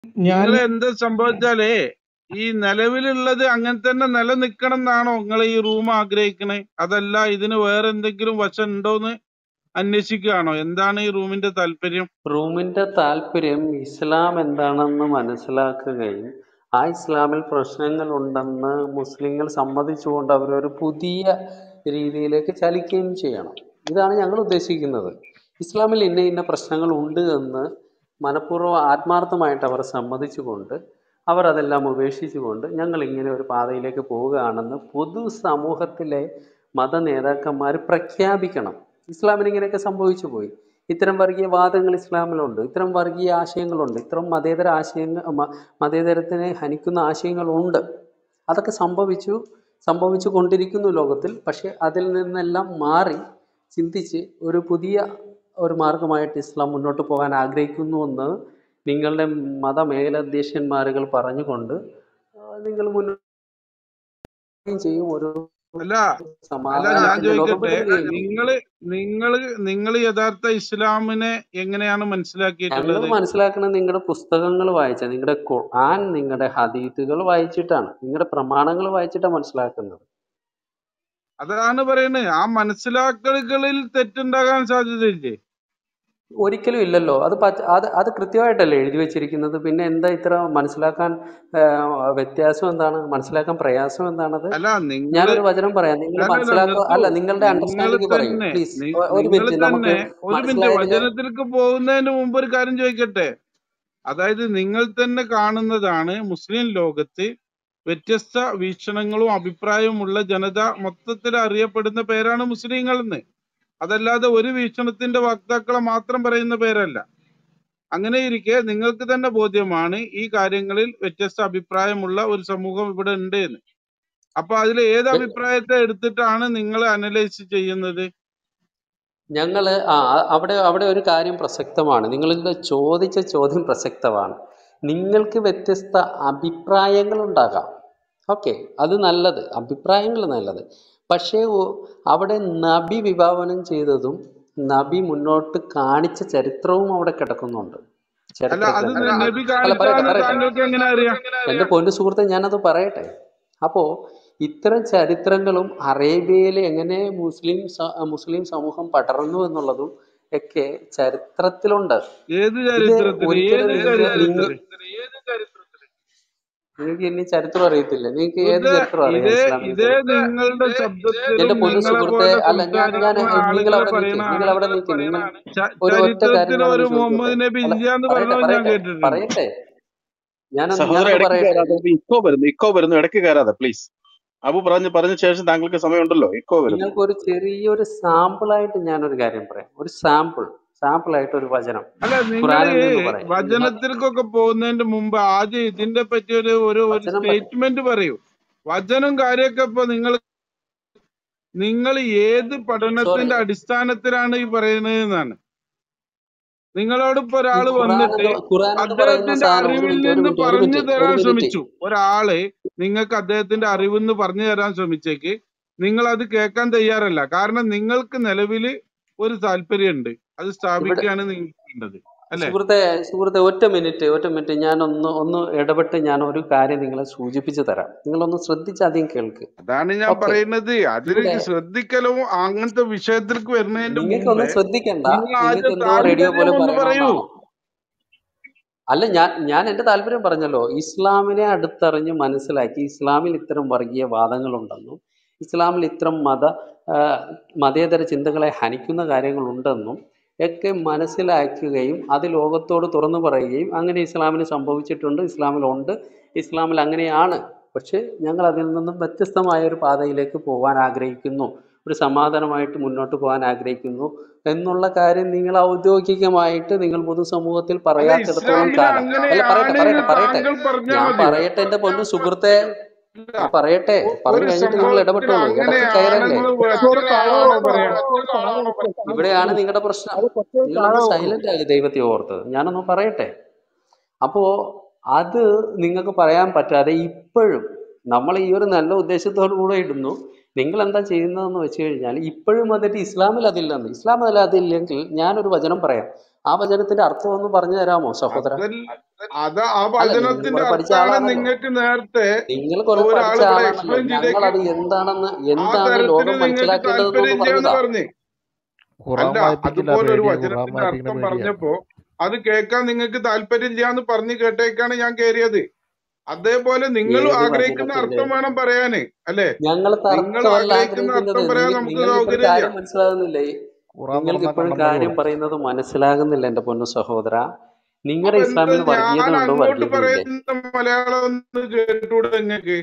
ഞാൻ നിങ്ങൾ എന്താ സംഭവിച്ചാലേ ഈ നിലവിലുള്ളത് അങ്ങനെ തന്നെ നിലനിൽക്കണം എന്നാണോ നിങ്ങൾ ഈ റൂം ആഗ്രഹിക്കണേ അതല്ല ഇതിന് വേറെ എന്തെങ്കിലും വശം ഉണ്ടോന്ന് അന്വേഷിക്കുകയാണോ എന്താണ് ഈ റൂമിന്റെ താല്പര്യം റൂമിന്റെ താല്പര്യം ഇസ്ലാം എന്താണെന്ന് മനസ്സിലാക്കുകയും ആ ഇസ്ലാമിൽ പ്രശ്നങ്ങൾ ഉണ്ടെന്ന് മുസ്ലിങ്ങൾ സമ്മതിച്ചുകൊണ്ട് അവരൊരു പുതിയ രീതിയിലേക്ക് ചലിക്കുകയും ചെയ്യണം ഇതാണ് ഞങ്ങൾ ഉദ്ദേശിക്കുന്നത് ഇസ്ലാമിൽ ഇന്ന ഇന്ന പ്രശ്നങ്ങൾ ഉണ്ട് എന്ന് മനഃപൂർവ്വം ആത്മാർത്ഥമായിട്ട് അവർ സമ്മതിച്ചുകൊണ്ട് അവർ അതെല്ലാം ഉപേക്ഷിച്ചുകൊണ്ട് ഞങ്ങൾ ഇങ്ങനെ ഒരു പാതയിലേക്ക് പോവുകയാണെന്ന് പൊതു സമൂഹത്തിലെ മത നേതാക്കന്മാർ പ്രഖ്യാപിക്കണം ഇസ്ലാമിന് ഇങ്ങനെയൊക്കെ സംഭവിച്ചു പോയി ഇത്തരം വർഗീയ വാദങ്ങൾ ഇസ്ലാമിലുണ്ട് ഇത്തരം വർഗീയ ആശയങ്ങളുണ്ട് ഇത്തരം മതേതര ആശയങ്ങൾ മ- മതേതരത്തിനെ ഹനിക്കുന്ന ആശയങ്ങളുണ്ട് അതൊക്കെ സംഭവിച്ചു സംഭവിച്ചു കൊണ്ടിരിക്കുന്നു ലോകത്തിൽ പക്ഷെ അതിൽ നിന്നെല്ലാം മാറി ചിന്തിച്ച് ഒരു പുതിയ ഒരു മാർഗമായിട്ട് ഇസ്ലാം മുന്നോട്ട് പോകാൻ ആഗ്രഹിക്കുന്നുവെന്ന് നിങ്ങളുടെ മത മേലധ്യക്ഷന്മാരുകൾ പറഞ്ഞുകൊണ്ട് ആ, നിങ്ങൾ മുന്നോട്ട് ചെയ്യും ഒരു അല്ല അല്ല ഞാൻ സമാധാനത്തിന്റെ ലോകം ചോദിക്കട്ടെ വിടുകയും നിങ്ങള് നിങ്ങള് നിങ്ങൾ യഥാർത്ഥ ഇസ്ലാമിനെ എങ്ങനെയാണ് ഞങ്ങൾ മനസ്സിലാക്കിയിട്ടുള്ളത് മനസ്സിലാക്കുന്നത് നിങ്ങളുടെ പുസ്തകങ്ങൾ വായിച്ച നിങ്ങളുടെ ഖുർആൻ നിങ്ങളുടെ ഹദീത്തുകൾ വായിച്ചിട്ടാണ് നിങ്ങളുടെ പ്രമാണങ്ങൾ വായിച്ചിട്ടാണ് മനസ്സിലാക്കുന്നത് അതാണ് പറയുന്നത് ആ മനസ്സിലാക്കലുകളിൽ തെറ്റുണ്ടാകാൻ സാധ്യതയില്ലേ ഒരിക്കലും ഇല്ലല്ലോ അത് പച്ച അത് അത് കൃത്യമായിട്ടല്ലേ എഴുതി വെച്ചിരിക്കുന്നത് പിന്നെ എന്താ ഇത്ര മനസ്സിലാക്കാൻ ആ, വ്യത്യാസം എന്താണ് മനസ്സിലാക്കാൻ പ്രയാസം എന്താണത് അല്ല നിങ്ങൾ ഞാനൊരു വചനം പറയാം നിങ്ങൾ അല്ലല്ല മനസ്സിലാക്കുക നിർത്തൂ അല്ല നിങ്ങളുടെ നിങ്ങൾ അണ്ടർസ്റ്റാൻഡിങ് പറയൂ തന്നെ പ്ലീസ് നി- ഒരു നിങ്ങൾ മിനിറ്റ് നമുക്ക് തന്നെ ഒരു മിനിറ്റ് മനസ്സിലായതിന് വചനത്തിലേക്ക് പോകുന്നതിന് മുമ്പ് ഒരു കാര്യം ചോദിക്കട്ടെ അതായത് നിങ്ങൾ തന്നെ കാണുന്നതാണ് മുസ്ലിം ലോകത്ത് വ്യത്യസ്ത വീക്ഷണങ്ങളും അഭിപ്രായവുമുള്ള ജനത മൊത്തത്തിൽ അറിയപ്പെടുന്ന പേരാണ് മുസ്ലിങ്ങൾ എന്ന് അതല്ലാതെ ഒരു വീക്ഷണത്തിന്റെ വക്താക്കളെ മാത്രം പറയുന്ന പേരല്ല അങ്ങനെ ഇരിക്കെ നിങ്ങൾക്ക് തന്നെ ബോധ്യമാണ് ഈ കാര്യങ്ങളിൽ വ്യത്യസ്ത അഭിപ്രായമുള്ള ഒരു സമൂഹം ഇവിടെ ഉണ്ട് എന്ന് അപ്പൊ അതിൽ ഏത് അഭിപ്രായത്തെ എടുത്തിട്ടാണ് നിങ്ങൾ അനലൈസ് ചെയ്യുന്നത് ഞങ്ങള് ആ അ- അവിടെ അവിടെ ഒരു കാര്യം പ്രസക്തമാണ് നിങ്ങൾ ചോദിച്ച ചോദ്യം പ്രസക്തമാണ് നിങ്ങൾക്ക് വ്യത്യസ്ത അഭിപ്രായങ്ങൾ ഉണ്ടാകാം ഓക്കെ അത് നല്ലത് അഭിപ്രായങ്ങൾ നല്ലത് പക്ഷേ ഒ- അവിടെ നബി വിഭാവനം ചെയ്തതും നബി മുന്നോട്ട് കാണിച്ച ചരിത്രവും അവിടെ കിടക്കുന്നുണ്ട് അല്ല അത് ചരിത്ര നബി അല്ല പറയട്ടെ കാണിച്ചാന്ന് പറയട്ടെ താങ്കൾക്ക് എങ്ങനെ അറിയാം എൻ്റെ പൊന്നു സുഹൃത്തെ ഞാനത് പറയട്ടെ അപ്പോൾ ഇത്തരം ചരിത്രങ്ങളും അറേബ്യയിൽ എങ്ങനെ മുസ്ലിം സ- മുസ്ലിം സമൂഹം പടർന്നു എന്നുള്ളതും ഒക്കെ ചരിത്രത്തിലുണ്ട് ഏത് ഇത് ചരിത്രത്തിൽ ഒരിക്കലും ഏത് നിങ്ങൾ നിങ്ങൾ ചരിത്രത്തിൽ നിങ്ങൾക്ക് ഇനി ചരിത്രം അറിയത്തില്ല നിങ്ങൾക്ക് ഏത് ഇത് ചരിത്രം അറിയാം ഇതേ ഇസ്ലാമിക ഇതേ ചരിത്രം നിങ്ങളുടെ ശബ്ദത്തിലും എൻ്റെ പൊന്നു നിങ്ങളെ സുഹൃത്തെ പോലെ അല്ല ഞാൻ ഞാൻ സംസാരിക്കുന്ന നിങ്ങൾ ആളുകൾ അവിടെ നിൽക്ക് നിങ്ങൾ പറയണതാണ് അവിടെ നിൽക്ക് നിങ്ങൾ ച- ഒരു ഒറ്റ കാര്യം ചരിത്രത്തിൽ ഒരു ഞാനൊന്ന് ചോദിച്ചോട്ടെ മുഹമ്മദ് നബി അല്ല ഇല്ല എന്ന് പറയട്ടെ പറഞ്ഞത് ഞാൻ പറയട്ടെ കേട്ടിട്ടുണ്ട് പറയട്ടെ ഞാനൊന്ന് സഹോദര ഞാനൊന്ന് ഇടയ്ക്ക് പറയട്ടെ കയറാതെ ഇക്കോ വരുന്നു ഇക്കോ വരുന്നു ഇടയ്ക്ക് കയറാതെ പ്ലീസ് അബു പറഞ്ഞ് പറഞ്ഞ ശേഷം താങ്കൾക്ക് സമയമുണ്ടല്ലോ ഇക്കോ വരുന്നു നിങ്ങൾക്ക് ഒരു ചെറിയൊരു സാമ്പിളായിട്ട് ഞാനൊരു കാര്യം പറയാം ഒരു സാമ്പിൾ സാമ്പിളായിട്ട് ഒരു വചനം അല്ല നിങ്ങൾ ഖുറാനിൽ നിന്ന് പറയാം മ- വചനത്തിലേക്കൊക്കെ പോകുന്നതിന്റെ മുമ്പ് ആദ്യം ഇതിന്റെ പറ്റി ഒരു ഒരു ഒരു വചനം പറ സ്റ്റേറ്റ്മെന്റ് പറയൂ വചനം കാര്യമൊക്കെ ഇപ്പൊ നിങ്ങൾ നിങ്ങൾ ഏത് സോറി പഠനത്തിന്റെ അടിസ്ഥാനത്തിലാണ് ഈ പറയുന്നത് എന്നാണ് നിങ്ങളോട് ഇപ്പൊ ഈ ഒരാള് ഖുറാൻ വന്നിട്ട് എന്ന് ഖുറാൻ എന്ന് പറയുന്ന അദ്ദേഹത്തിന്റെ സാധനം ഒരു അറിവിൽ മിനിറ്റ് ഒരു നിന്ന് മിനിറ്റ് ഒരു പറഞ്ഞു മിനിറ്റ് ഒരു തരാൻ മിനിറ്റ് ശ്രമിച്ചു ഒരാള് നിങ്ങൾക്ക് അദ്ദേഹത്തിന്റെ അറിവിൽ നിന്ന് പറഞ്ഞു തരാൻ ശ്രമിച്ചേക്ക് നിങ്ങൾ അത് കേൾക്കാൻ തയ്യാറല്ല കാരണം നിങ്ങൾക്ക് നിലവില് ഒരു താല്പര്യമുണ്ട് അത് ഇവിടെ സ്ഥാപിക്കുകയാണ് നിങ്ങൾക്ക് വേണ്ടത് അല്ലെ സുഹൃത്തെ സുഹൃത്തെ ഒറ്റ മിനിറ്റ് ഒറ്റ മിനിറ്റ് ഞാൻ ഒന്ന് ഒന്ന് ഇടപെട്ട് ഞാൻ ഒരു കാര്യം നിങ്ങളെ സൂചിപ്പിച്ചു തരാം നിങ്ങളൊന്ന് ശ്രദ്ധിച്ച് ആദ്യം കേൾക്ക് അതാണ് ഞാൻ ഓക്കെ പറയുന്നത് ഇവിടെ അതിലേക്ക് ശ്രദ്ധിക്കലും അങ്ങനത്തെ വിഷയത്തിലേക്ക് വരുന്നതിന്റെ നിങ്ങൾക്കൊന്നും മുമ്പേ ശ്രദ്ധിക്കണ്ട നിങ്ങൾ ആദ്യം നിങ്ങൾക്ക് എന്തോ റേഡിയോ പോലെ താല്പര്യം ഒന്ന് പറയൂ പറയണമെന്നാണോ അല്ല ഞാൻ ഞാൻ എൻ്റെ താല്പര്യം പറഞ്ഞല്ലോ ഇസ്ലാമിനെ അടുത്തറിഞ്ഞ് മനസ്സിലാക്കി ഇസ്ലാമിൽ ഇത്തരം വർഗീയ വാദങ്ങളുണ്ടെന്നും ഇസ്ലാമിൽ ഇത്തരം മത ആ, മതേതര ചിന്തകളെ ഹനിക്കുന്ന കാര്യങ്ങളുണ്ടെന്നും ഒക്കെ മനസ്സിലാക്കുകയും അത് ലോകത്തോട് തുറന്നു പറയുകയും അങ്ങനെ ഇസ്ലാമിന് സംഭവിച്ചിട്ടുണ്ട് ഇസ്ലാമിലുണ്ട് ഇസ്ലാമിൽ അങ്ങനെയാണ് പക്ഷേ ഞങ്ങൾ അതിൽ നിന്നും വ്യത്യസ്തമായ ഒരു പാതയിലേക്ക് പോകാൻ ആഗ്രഹിക്കുന്നു ഒരു സമാധാനമായിട്ട് മുന്നോട്ട് പോകാൻ ആഗ്രഹിക്കുന്നു എന്നുള്ള കാര്യം നിങ്ങൾ ഔദ്യോഗികമായിട്ട് നിങ്ങൾ പൊതുസമൂഹത്തിൽ അല്ല പറയാത്തിടത്തോളം ഇസ്ലാമിൽ കാലം അല്ല പറയട്ടെ അങ്ങനെയാണ് പറയട്ടെ എന്ന് പറയട്ടെ താങ്കൾ പറഞ്ഞാൽ ഞാൻ മതിയോ പറയട്ടെ എൻ്റെ പൊന്നു സുഹൃത്തെ അല്ല ഞാൻ പറയട്ടെ പറഞ്ഞു ഒരു കഴിഞ്ഞിട്ട് നിങ്ങൾ സംഭവത്തിൽ ഇടപെട്ടോളൂ ഇടയ്ക്ക് കയറല്ലേ അങ്ങനെയാണെന്ന് കുറച്ചുകൂടെ താഴെ മറ്റൊരാളാണോ വെക്കോ പറയാ കുറച്ചുകൂടെ താഴെ വെക്കോ അത് ഇവിടെയാണ് നിങ്ങളുടെ പ്രശ്നം അത് കുറച്ചുകൂടെ നിങ്ങളൊന്ന് താഴെ വെക്കോ സൈലന്റ് ആകുക ദൈവത്തെ ഓർത്ത് ഞാനൊന്ന് പറയട്ടെ അപ്പോൾ അത് നിങ്ങൾക്ക് പറയാൻ പറ്റാതെ ഇപ്പോഴും നമ്മൾ ഈ ഒരു നല്ല ഉദ്ദേശത്തോടു കൂടെ ഇടുന്നു നിങ്ങൾ എന്താ ചെയ്യുന്നതെന്ന് വെച്ച് കഴിഞ്ഞാൽ ഇപ്പോഴും വന്നിട്ട് ഇസ്ലാമിൽ അതില്ലെന്ന് ഇസ്ലാമിൽ അതില്ലെങ്കിൽ ഞാനൊരു വചനം പറയാം ആ വചനത്തിന്റെ അർത്ഥം ഒന്ന് പറഞ്ഞു തരാമോ സഹോദര അതൽ അത് ആ അല്ല നിങ്ങൾ വചനത്തിന്റെ കുറെ പഠിച്ച അർത്ഥാണ് ആളാണല്ലോ നിങ്ങൾക്ക് നേരത്തെ നിങ്ങൾ കുറെ ഒരാൾ പഠിച്ച ഇവിടെ ആളാണല്ലോ എക്സ്പ്ലെയിൻ ഞങ്ങൾ ചെയ്തേക്ക് അത് എന്താണെന്ന് ആ എന്താണ് തരത്തിന് ലോകം നിങ്ങൾക്ക് മനസ്സിലാക്കേണ്ടതെന്ന് താല്പര്യം ഒന്ന് ഇല്ല എന്ന് പറഞ്ഞതാ പറഞ്ഞ് ഖുറാൻ അല്ല വായിപ്പിക്കില്ല അതുപോലെ ഒരു പേടിയാ ഖുറാൻ വചനത്തിന്റെ വായിപ്പിക്കണ അർത്ഥം പേടിയാ പറഞ്ഞപ്പോ അത് കേൾക്കാൻ നിങ്ങൾക്ക് താല്പര്യം ഇല്ല എന്ന് പറഞ്ഞു കേട്ടേക്കാണ് ഞാൻ കയറിയത് അതേപോലെ നിങ്ങൾ ഏത് ആഗ്രഹിക്കുന്ന വചനത്തിന്റെ അർത്ഥം വേണം പറയാന് അല്ലേ ഞങ്ങൾ നിങ്ങൾ തർക്കമല്ല ആഗ്രഹിക്കുന്ന ആഗ്രഹിക്കുന്നത് അർത്ഥം പറയാൻ നിങ്ങൾ നമുക്ക് നിങ്ങൾക്ക് ഇപ്പോഴും സൗകര്യമില്ല കാര്യം മനസ്സിലാകുന്നില്ലേ ഖുറാൻ നിങ്ങൾക്ക് തുറന്നാ ഇപ്പോഴും കണ്ടം തന്നെ കാര്യം കൊടുക്കും പറയുന്നത് മനസ്സിലാകുന്നില്ല എന്റെ പൊന്നു സഹോദര നിങ്ങളുടെ അപ്പൊ എന്താ ഇസ്ലാമിൽ വർഗീയത ഞാൻ ഉണ്ടോ അങ്ങോട്ട് വർഗീയത ഇല്ലേ പറയുന്ന മലയാളം ഒന്ന് കേട്ടൂടെ നിങ്ങൾക്ക്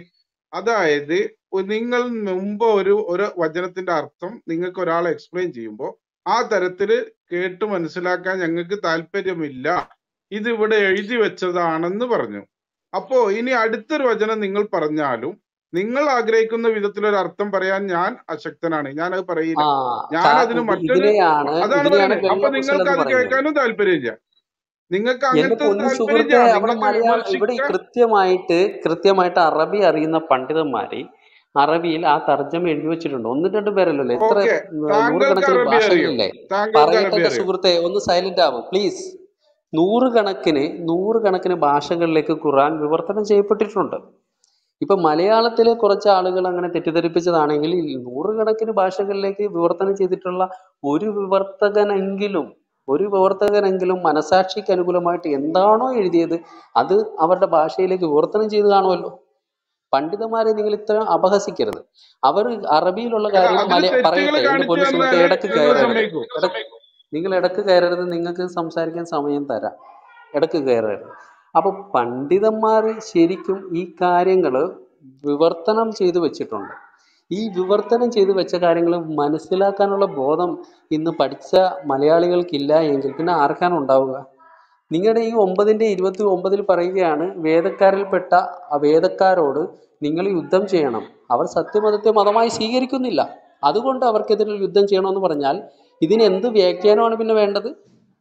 അതായത് ഒ- നിങ്ങൾ മുമ്പ് ഒരു ഒരു വചനത്തിന്റെ അർത്ഥം നിങ്ങൾക്ക് ഒരാൾ എക്സ്പ്ലെയിൻ ചെയ്യുമ്പോൾ ആ തരത്തില് കേട്ട് മനസ്സിലാക്കാൻ ഞങ്ങൾക്ക് താല്പര്യമില്ല ഇത് ഇവിടെ എഴുതി വെച്ചതാണെന്ന് പറഞ്ഞു അപ്പോ ഇനി അടുത്തൊരു വചനം നിങ്ങൾ പറഞ്ഞാലും നിങ്ങൾ ആഗ്രഹിക്കുന്ന വിധത്തിൽ ഒരു അർത്ഥം പറയാൻ ഞാൻ അശക്തനാണ് ഞാൻ അത് ആ പറയില്ല ഞാൻ കാ- അതിന് ഇത് മറ്റൊരു ഇതിനെയാണ് അതാണ് ഇതിനെയാണ് പറയുന്നത് അപ്പൊ വെള്ള കുശൽ നിങ്ങൾക്ക് എന്ന് അത് പറയുന്നത് കേൾക്കാനും താല്പര്യമില്ല നിങ്ങൾക്ക് എന്റെ അങ്ങനത്തെ പൊന്നു താല്പര്യമില്ല സുഹൃത്തെ അവിടെ നിങ്ങൾക്ക് മലയാളം ഇവിടെ വിമർശിക്കാൻ കൃത്യമായിട്ട് കൃത്യമായിട്ട് അറബി അറിയുന്ന പണ്ഡിതന്മാര് അറബിയിൽ ആ തർജ്ജമ എഴുതി വെച്ചിട്ടുണ്ട് ഒന്നും രണ്ടും പേരല്ലല്ലോ എത്ര ഓക്കെ ഉം, താങ്കൾക്ക് നൂറുകണക്കിന് അറബി അറിയോ ഭാഷകളില്ലേ താങ്കൾക്ക് പറയട്ടെ അറബി എന്റെ അറിയോ സുഹൃത്തെ ഒന്ന് സൈലന്റ് ആവും പ്ലീസ് നൂറുകണക്കിന് നൂറുകണക്കിന് ഭാഷകളിലേക്ക് ഖുർആൻ വിവർത്തനം ചെയ്യപ്പെട്ടിട്ടുണ്ട് ഇപ്പൊ മലയാളത്തിലെ കുറച്ച് ആളുകൾ അങ്ങനെ തെറ്റിദ്ധരിപ്പിച്ചതാണെങ്കിൽ ഈ നൂറുകണക്കിന് ഭാഷകളിലേക്ക് വിവർത്തനം ചെയ്തിട്ടുള്ള ഒരു വിവർത്തകനെങ്കിലും ഒരു വിവർത്തകനെങ്കിലും മനസാക്ഷിക്ക് അനുകൂലമായിട്ട് എന്താണോ എഴുതിയത് അത് അവരുടെ ഭാഷയിലേക്ക് വിവർത്തനം ചെയ്ത് കാണുമല്ലോ പണ്ഡിതന്മാരെ നിങ്ങൾ ഇത്ര അപഹസിക്കരുത് അവർ അറബിയിലുള്ള അല്ല കാര്യങ്ങൾ അതിൽ മല തെറ്റുകൾ പറയട്ടെ എന്റെ കാണിച്ചു പൊന്നു സുഹൃത്തെ തന്നാല് ഇടക്ക് നിങ്ങൾ കയറരുത് സമ്മതിക്കൂ ഇടക്ക് നിങ്ങൾ ഇടക്ക് കയറരുത് നിങ്ങൾക്ക് സംസാരിക്കാൻ സമയം തരാം ഇടക്ക് കയറരുത് അപ്പൊ പണ്ഡിതന്മാർ ശരിക്കും ഈ കാര്യങ്ങൾ വിവർത്തനം ചെയ്തു വെച്ചിട്ടുണ്ട് ഈ വിവർത്തനം ചെയ്തു വെച്ച കാര്യങ്ങൾ മനസ്സിലാക്കാനുള്ള ബോധം ഇന്ന് പഠിച്ച മലയാളികൾക്കില്ല എങ്കിൽ പിന്നെ ആർക്കാണ് ഉണ്ടാവുക നിങ്ങളുടെ ഈ ഒമ്പതിന്റെ ഇരുപത്തി ഒമ്പതിൽ പറയുകയാണ് വേദക്കാരിൽപ്പെട്ട ആ വേദക്കാരോട് നിങ്ങൾ യുദ്ധം ചെയ്യണം അവർ സത്യമതത്തെ മതമായി സ്വീകരിക്കുന്നില്ല അതുകൊണ്ട് അവർക്കെതിരെ യുദ്ധം ചെയ്യണമെന്ന് പറഞ്ഞാൽ ഇതിന് എന്ത് വ്യാഖ്യാനമാണ് പിന്നെ വേണ്ടത്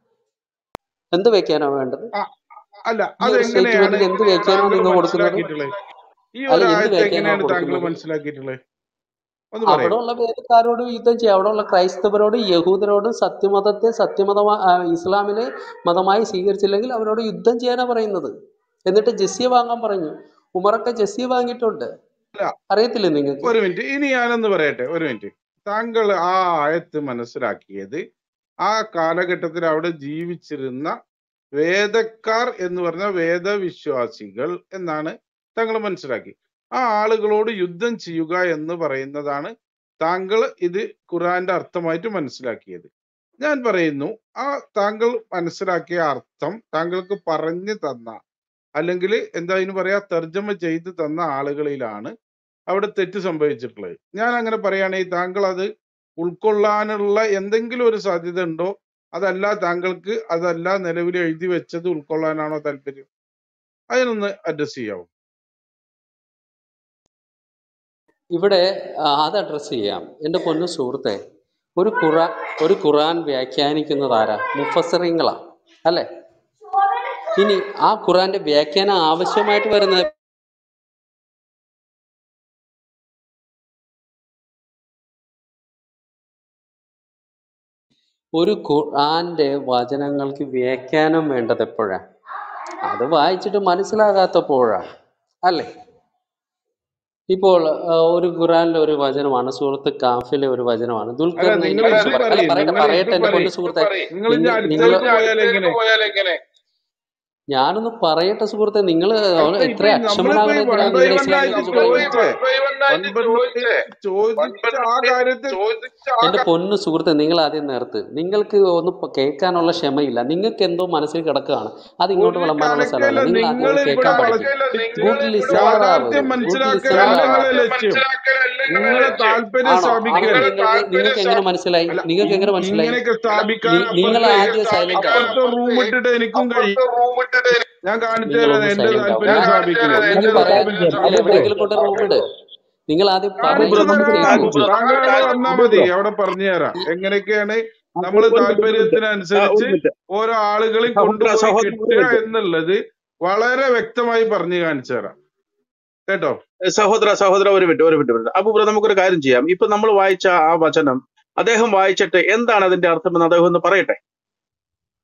എന്ത് വ്യാഖ്യാനമാണ് വേണ്ടത് ആ, അല്ല ഈ ഒരു അതെങ്ങനെയാണ് സ്റ്റേറ്റ്മെന്റിൽ എന്ത് വ്യാഖ്യാനമാണ് താങ്കൾ നിങ്ങൾ കൊടുക്കുന്നത് മനസ്സിലാക്കിയിട്ടുള്ളത് ഈ അല്ല ഒരു എന്ത് ആയത്ത് വ്യാഖ്യാനമാണ് എങ്ങനെയാണ് താങ്കൾ കൊടുക്കുന്നത് മനസ്സിലാക്കിയിട്ടുള്ളത് ഒന്ന് പറയൂ അവിടെയുള്ള വേദക്കാരോട് യുദ്ധം ചെയ്യുക അവിടെയുള്ള ക്രൈസ്തവരോട് യഹൂദരോട് സത്യമതത്തെ സത്യമതമാ ആ, ഇസ്ലാമിനെ മതമായി സ്വീകരിച്ചില്ലെങ്കിൽ അവരോട് യുദ്ധം ചെയ്യാനാ പറയുന്നത് എന്നിട്ട് ജെസ്സിയ വാങ്ങാൻ പറഞ്ഞു ഉമറൊക്കെ ജെസ്സിയ വാങ്ങിയിട്ടുണ്ട് അല്ല അറിയത്തില്ലേ നിങ്ങൾക്ക് ഒരു മിനിറ്റ് ഇനി ഞാനൊന്ന് പറയട്ടെ ഒരു മിനിറ്റ് താങ്കൾ ആ ആയത്ത് മനസ്സിലാക്കിയത് ആ കാലഘട്ടത്തിൽ അവിടെ ജീവിച്ചിരുന്ന വേദക്കാർ എന്ന് പറഞ്ഞ വേദവിശ്വാസികൾ എന്നാണ് താങ്കൾ മനസ്സിലാക്കി ആ ആളുകളോട് യുദ്ധം ചെയ്യുക എന്ന് പറയുന്നതാണ് താങ്കൾ ഇത് ഖുറാന്റെ അർത്ഥമായിട്ട് മനസ്സിലാക്കിയത് ഞാൻ പറയുന്നു ആ താങ്കൾ മനസ്സിലാക്കിയ അർത്ഥം താങ്കൾക്ക് പറഞ്ഞു തന്ന അല്ലെങ്കിൽ എന്താ ഇതിന് പറയാ തർജ്ജമ ചെയ്ത് തന്ന ആളുകളിലാണ് അവിടെ തെറ്റ് സംഭവിച്ചിട്ടുള്ളത് ഞാൻ അങ്ങനെ പറയുകയാണെങ്കിൽ താങ്കൾ അത് ഉൾക്കൊള്ളാനുള്ള എന്തെങ്കിലും ഒരു സാധ്യത ഉണ്ടോ അതല്ല താങ്കൾക്ക് അതല്ല നിലവിൽ എഴുതി വെച്ചത് ഉൾക്കൊള്ളാനാണോ താല്പര്യം അതിനൊന്ന് അഡ്രസ് ചെയ്യാവോ ഇവിടെ ആ, അത് അഡ്രസ്സ് ചെയ്യാം എൻ്റെ പൊന്നു സുഹൃത്തെ ഒരു ഖുറാൻ ഒരു ഖുറാൻ വ്യാഖ്യാനിക്കുന്നത് ആരാ മുഫസറിങ്ങളാ അല്ലേ ഇനി ആ ഖുറാന്റെ വ്യാഖ്യാനം ആവശ്യമായിട്ട് വരുന്നത് ഒരു ഖുർആന്റെ വചനങ്ങൾക്ക് വ്യാഖ്യാനം വേണ്ടത് എപ്പോഴാ അത് വായിച്ചിട്ട് മനസ്സിലാകാത്തപ്പോഴാണ് അല്ലേ ഇപ്പോൾ ആ, ഒരു ഖുറാനിലെ ഒരു വചനമാണ് സൂറത്ത് കാഫിലെ ഒരു വചനമാണ് അല്ല ദുൽഖറിനെ നിങ്ങൾ കുറിച്ച് ഇത് പറ അല്ല പറയും പറയട്ടെ നിങ്ങൾ പറയട്ടെ ഇത് എന്റെ പൊന്നു പറയും സുഹൃത്തെ നിങ്ങൾ ഇനി നിങ്ങൾ നിങ്ങൾ അടുത്തേക്ക് പോയാൽ എങ്ങനെ ഞാനൊന്ന് പറയട്ടെ സുഹൃത്തെ നിങ്ങൾ അല്ല എത്ര ഇപ്പൊ നമ്മളിപ്പോ ഈ അക്ഷമനാകണം വൺ എന്തിനാ ബൈ നിങ്ങളുടെ വൺ ഇസ്ലാമിനെ ആയിട്ട് കുറിച്ച് ചോദിച്ചേ പറയുന്നത് വൺ ബൈ വൺ ആയിട്ട് ചോദിച്ച ആ കാര്യത്തിൽ എന്റെ പൊന്നു സുഹൃത്തെ നിങ്ങൾ ആദ്യം നേർത്ത് നിങ്ങൾക്ക് ഒന്ന് പ- കേൾക്കാനുള്ള ക്ഷമയില്ല നിങ്ങൾക്ക് എന്തോ മനസ്സിൽ കിടക്കുകയാണ് അത് ഇങ്ങോട്ട് ഒരു വിളമ്പാനുള്ള കണക്കല്ല സ്ഥലമല്ല നിങ്ങൾ ആദ്യം നിങ്ങൾ അത് ഇവിടെ കേൾക്കാൻ വള പഠിക്കും ഗുഡ് ലിസണർ ആവ് യാഥാർത്ഥ്യം ഗുഡ് മനസ്സിലാക്കലല്ല ലിസണർ ആവ് നിങ്ങളെ ലക്ഷ്യം നിങ്ങളെ താല്പര്യം ആണോ ആണെങ്കിൽ സ്ഥാപിക്കൽ നിങ്ങൾക്ക് നിങ്ങൾക്ക് എങ്ങനെ മനസ്സിലായി അല്ല നിങ്ങൾക്ക് എങ്ങനെ ഇ- മനസ്സിലായി ഇങ്ങനെയൊക്കെ സ്ഥാപിക്കാൻ നി- നിങ്ങൾ അപ്പുറത്തെ ആദ്യം സൈലന്റ് ആവും അപ്പുറത്തെ റൂം ഇട്ടിട്ട് എനിക്കും കഴിയും ഞാൻ കാണിച്ചു തരാം നിങ്ങളൊന്ന് എന്റെ സൈലന്റ് ആവും താല്പര്യം ഞാൻ സ്ഥാപിക്കുന്നത് ഒന്നെങ്കിൽ എന്റെ പറയാൻ താല്പര്യം നിങ്ങൾ സ്ഥാപിക്കുന്നത് എവിടെയെങ്കിലും കൊണ്ട് റൂമിട് നിങ്ങൾ ആദ്യം കാണിച്ചു പറയുന്നത് തരാം കേൾക്കൂ താങ്കൾ അവിടെ വന്നാ മതി അവിടെ പറഞ്ഞു തരാം എങ്ങനെയൊക്കെയാണ് നമ്മൾ ഒരു മിനിറ്റ് ഒരു മിനിറ്റ് ആ, താല്പര്യത്തിനനുസരിച്ച് ഒരു മിനിറ്റ് ഓരോ ആളുകളെയും സഹോദര കൊണ്ടുപോയി സഹോദര ഒരു കിട്ടുക മിനിറ്റ് എന്നുള്ളത് വളരെ വ്യക്തമായി പറഞ്ഞു കാണിച്ചു തരാം കേട്ടോ സഹോദര സഹോദര ഒരു മിനിറ്റ് ഒരു മിനിറ്റ് ഒരു മിനിറ്റ്. അപ്പൊ ബ്രോ നമുക്കൊരു കാര്യം ചെയ്യാം ഇപ്പൊ നമ്മൾ വായിച്ച ആ വചനം അദ്ദേഹം വായിച്ചിട്ട് എന്താണ് അതിന്റെ അർത്ഥം എന്ന് അദ്ദേഹം ഒന്ന് പറയട്ടെ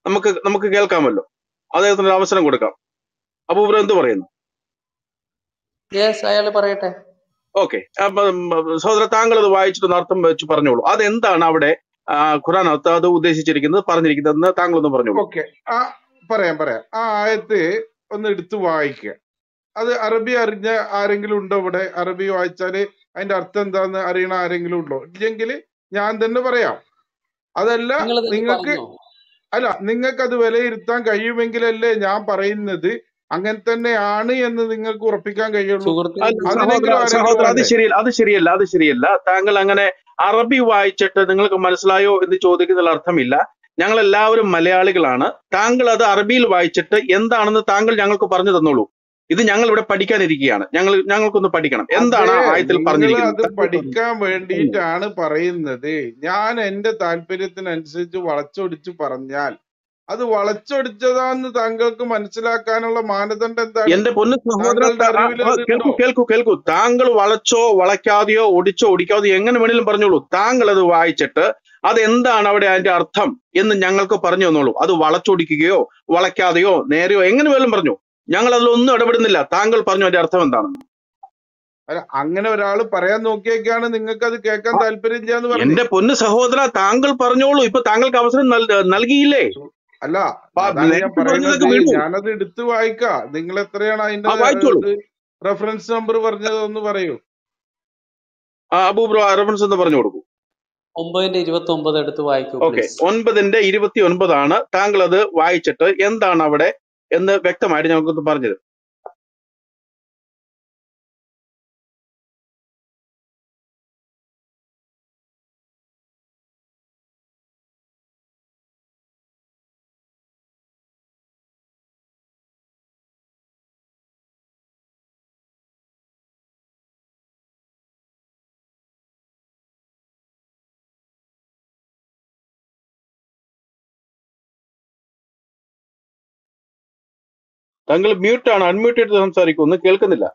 നമുക്ക് നമുക്ക് കേൾക്കാമല്ലോ അദ്ദേഹത്തിന് ഒരു അവസരം കൊടുക്കാം അബൂബ്ര എന്ത് പറയുന്നു യെസ് അയാൾ പറയട്ടെ ഓക്കെ സഹോദര താങ്കൾ അത് വായിച്ചിട്ടൊന്ന് അർത്ഥം വെച്ച് പറഞ്ഞോളൂ അതെന്താണ് അവിടെ ആ, ഖുറാനകത്ത് അത് ഉദ്ദേശിച്ചിരിക്കുന്നത് പറഞ്ഞിരിക്കുന്നതെന്ന് താങ്കളൊന്ന് പറഞ്ഞോളൂ ഓക്കെ ആ പറയാം പറയാം ആ ആയത്ത് ഒന്ന് എടുത്ത് വായിക്കുക അത് അറബി അറിഞ്ഞ ആരെങ്കിലും ഉണ്ടോ ഇവിടെ അറബി വായിച്ചാല് അതിന്റെ അർത്ഥം എന്താന്ന് അറിയണ ആരെങ്കിലും ഉണ്ടോ ഇല്ലെങ്കിൽ ഞാൻ തന്നെ പറയാം അതല്ല നിങ്ങൾ തന്നെ നിങ്ങൾക്ക് പറഞ്ഞോ അല്ല നിങ്ങൾക്ക് അത് വിലയിരുത്താൻ കഴിയുമെങ്കിലല്ലേ ഞാൻ പറയുന്നത് അങ്ങനെ തന്നെയാണ് എന്ന് നിങ്ങൾക്ക് ഉറപ്പിക്കാൻ കഴിയുള്ളൂ സുഹൃത്തിന് അല്ല സഹോദര അതിനെങ്കിലും ആരെങ്കിലും സഹോദര അത് വേണ്ടേ ശരിയല്ല അത് ശരിയല്ല അത് ശരിയല്ല താങ്കൾ അങ്ങനെ അറബി വായിച്ചിട്ട് നിങ്ങൾക്ക് മനസ്സിലായോ എന്ന് ചോദിക്കുന്നതിൽ അർത്ഥമില്ല ഞങ്ങൾ എല്ലാവരും മലയാളികളാണ് താങ്കൾ അത് അറബിയിൽ വായിച്ചിട്ട് എന്താണെന്ന് താങ്കൾ ഞങ്ങൾക്ക് പറഞ്ഞു തന്നോളൂ ഇത് ഞങ്ങൾ ഇവിടെ പഠിക്കാനിരിക്കുകയാണ് ഞങ്ങൾ ഞങ്ങൾക്കൊന്ന് പഠിക്കണം എന്താണ് അതെ ആ ആയത്തിൽ നിങ്ങൾ പറഞ്ഞിരിക്കുന്നത് അത് താങ്കൾ പറഞ്ഞു പഠിക്കാൻ വേണ്ടിയിട്ടാണ് പറയുന്നത് ഞാൻ എന്റെ താല്പര്യത്തിനനുസരിച്ച് വളച്ചൊടിച്ച് പറഞ്ഞാൽ അത് വളച്ചൊടിച്ചതാന്ന് താങ്കൾക്ക് മനസ്സിലാക്കാനുള്ള മാനദണ്ഡം എന്താണ് എന്റെ പൊന്ന് സഹോദര താങ്കളുടെ ത- ആ, അറിവിൽ ആ, അതുണ്ടോ കേൾക്കൂ കേൾക്കൂ കേൾക്കൂ താങ്കൾ വളച്ചോ വളയ്ക്കാതെയോ ഒടിച്ചോ ഒടിക്കാതെയോ എങ്ങനെ വേണേലും പറഞ്ഞോളൂ താങ്കൾ അത് വായിച്ചിട്ട് അത് എന്താണ് അവിടെ അതിന്റെ അർത്ഥം എന്ന് ഞങ്ങൾക്ക് പറഞ്ഞു തന്നോളൂ അത് വളച്ചൊടിക്കുകയോ വളയ്ക്കാതെയോ നേരെയോ എങ്ങനെ വേലും പറഞ്ഞു ഞങ്ങൾ അതിലൊന്നും ഇടപെടുന്നില്ല താങ്കൾ പറഞ്ഞു അതിന്റെ അർത്ഥം എന്താണെന്ന് അല്ല അങ്ങനെ ഒരാൾ പറയാൻ നോക്കിയേക്കാണ് നിങ്ങൾക്ക് അത് കേൾക്കാൻ താല്പര്യം ചെയ്യാന്ന് പറഞ്ഞു എന്റെ പൊന്ന് സഹോദര താങ്കൾ പറഞ്ഞോളൂ ഇപ്പൊ താങ്കൾക്ക് അവസരം നൽ- നൽകിയില്ലേ അല്ല അപ്പൊ അതാണ് ഞാൻ നേരത്തെ പറഞ്ഞതൊക്കെ പറയുന്നത് വിടൂ ഞാനത് എടുത്ത് വായിക്കാം നിങ്ങൾ എത്രയാണ് ആ അതിന്റെ വായിച്ചോളൂ റെഫറൻസ് നമ്പർ പറഞ്ഞത് ഒന്ന് പറയൂ ആ അബൂബ്രോ റെഫറൻസ് എന്ന് പറഞ്ഞു കൊടുക്കൂ ഒമ്പതിന്റെ ഇരുപത്തി ഒമ്പത് എടുത്ത് വായിക്കൂ ഓക്കെ പ്ലീസ് ഒൻപതിന്റെ ഇരുപത്തി ഒൻപതാണ് താങ്കൾ അത് വായിച്ചിട്ട് എന്താണ് അവിടെ എന്ന് വ്യക്തമായിട്ട് ഞങ്ങൾക്കൊന്ന് പറഞ്ഞത് താങ്കൾ മ്യൂട്ട് ആണ് അൺമ്യൂട്ട് ചെയ്ത് സംസാരിക്കും ഒന്നും കേൾക്കുന്നില്ല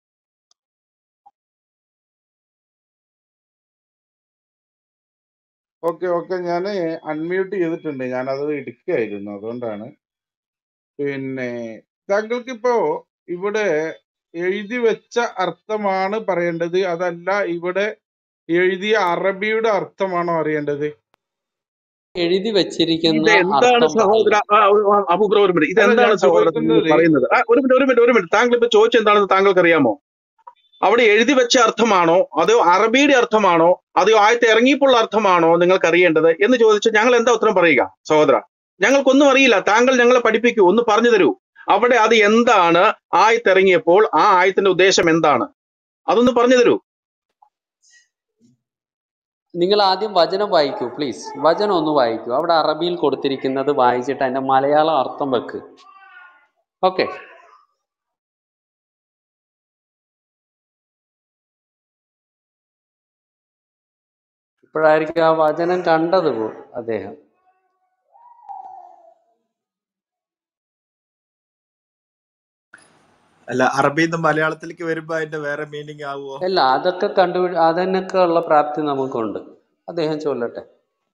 ഓക്കെ ഓക്കെ ഞാൻ അൺമ്യൂട്ട് ചെയ്തിട്ടുണ്ട് ഞാൻ അത് എടുക്കുകയായിരുന്നു അതുകൊണ്ടാണ് പിന്നെ താങ്കൾക്ക് ഇപ്പോ ഇവിടെ എഴുതി വെച്ച അർത്ഥമാണ് പറയേണ്ടത് അതല്ല ഇവിടെ എഴുതിയ അറബിയുടെ അർത്ഥമാണോ അറിയേണ്ടത് എഴുതി ഇത് വെച്ചിരിക്കുന്ന എന്താണ് അർത്ഥം സഹോദര പറയൂ അബൂബ്ര ഒരു മിനിറ്റ് ഇത് അല്ല എന്താണ് ഞാൻ സഹോദര താങ്കൾ ചോദിക്കുന്നത് പറയുന്നത് ആ, ഒരു മിനിറ്റ് ഒരു മിനിറ്റ് ഒരു മിനിറ്റ് താങ്കൾ ഇപ്പൊ ചോദിച്ചത് എന്താണെന്ന് താങ്കൾക്ക് അറിയാമോ അവിടെ എഴുതി വെച്ച അർത്ഥമാണോ അതോ അറബിയുടെ അർത്ഥമാണോ അതോ ആയത്ത് ഇറങ്ങിയപ്പോൾ അർത്ഥമാണോ നിങ്ങൾക്ക് അറിയേണ്ടത് എന്ന് ചോദിച്ചാൽ ഞങ്ങൾ എന്താ ഉത്തരം പറയുക സഹോദര ഞങ്ങൾക്കൊന്നും അറിയില്ല താങ്കൾ ഞങ്ങളെ പഠിപ്പിക്കൂ ഒന്ന് പറഞ്ഞു തരൂ അവിടെ അത് എന്താണ് ആയത്ത് ഇറങ്ങിയപ്പോൾ ആ ആയത്തിന്റെ ഉദ്ദേശം എന്താണ് അതൊന്ന് പറഞ്ഞു തരൂ നിങ്ങൾ ആദ്യം വചനം വായിക്കൂ പ്ലീസ് വചനം ഒന്ന് വായിക്കൂ അവിടെ അറബിയിൽ കൊടുത്തിരിക്കുന്നത് വായിച്ചിട്ട് അതിന്റെ മലയാളം അർത്ഥം വെക്ക് ഓക്കെ ഇപ്പോഴായിരിക്കും ആ വചനം കണ്ടത് പോ- അദ്ദേഹം അല്ല അറബിയിൽ നിന്ന് മലയാളത്തിലേക്ക് വരുമ്പോ അതിന്റെ വേറെ മീനിങ് ആവുമോ അല്ല അതൊക്കെ കണ്ടുപിടി അതിനൊക്കെ ഉള്ള പ്രാപ്തി നമുക്കുണ്ട് അദ്ദേഹം ചൊല്ലട്ടെ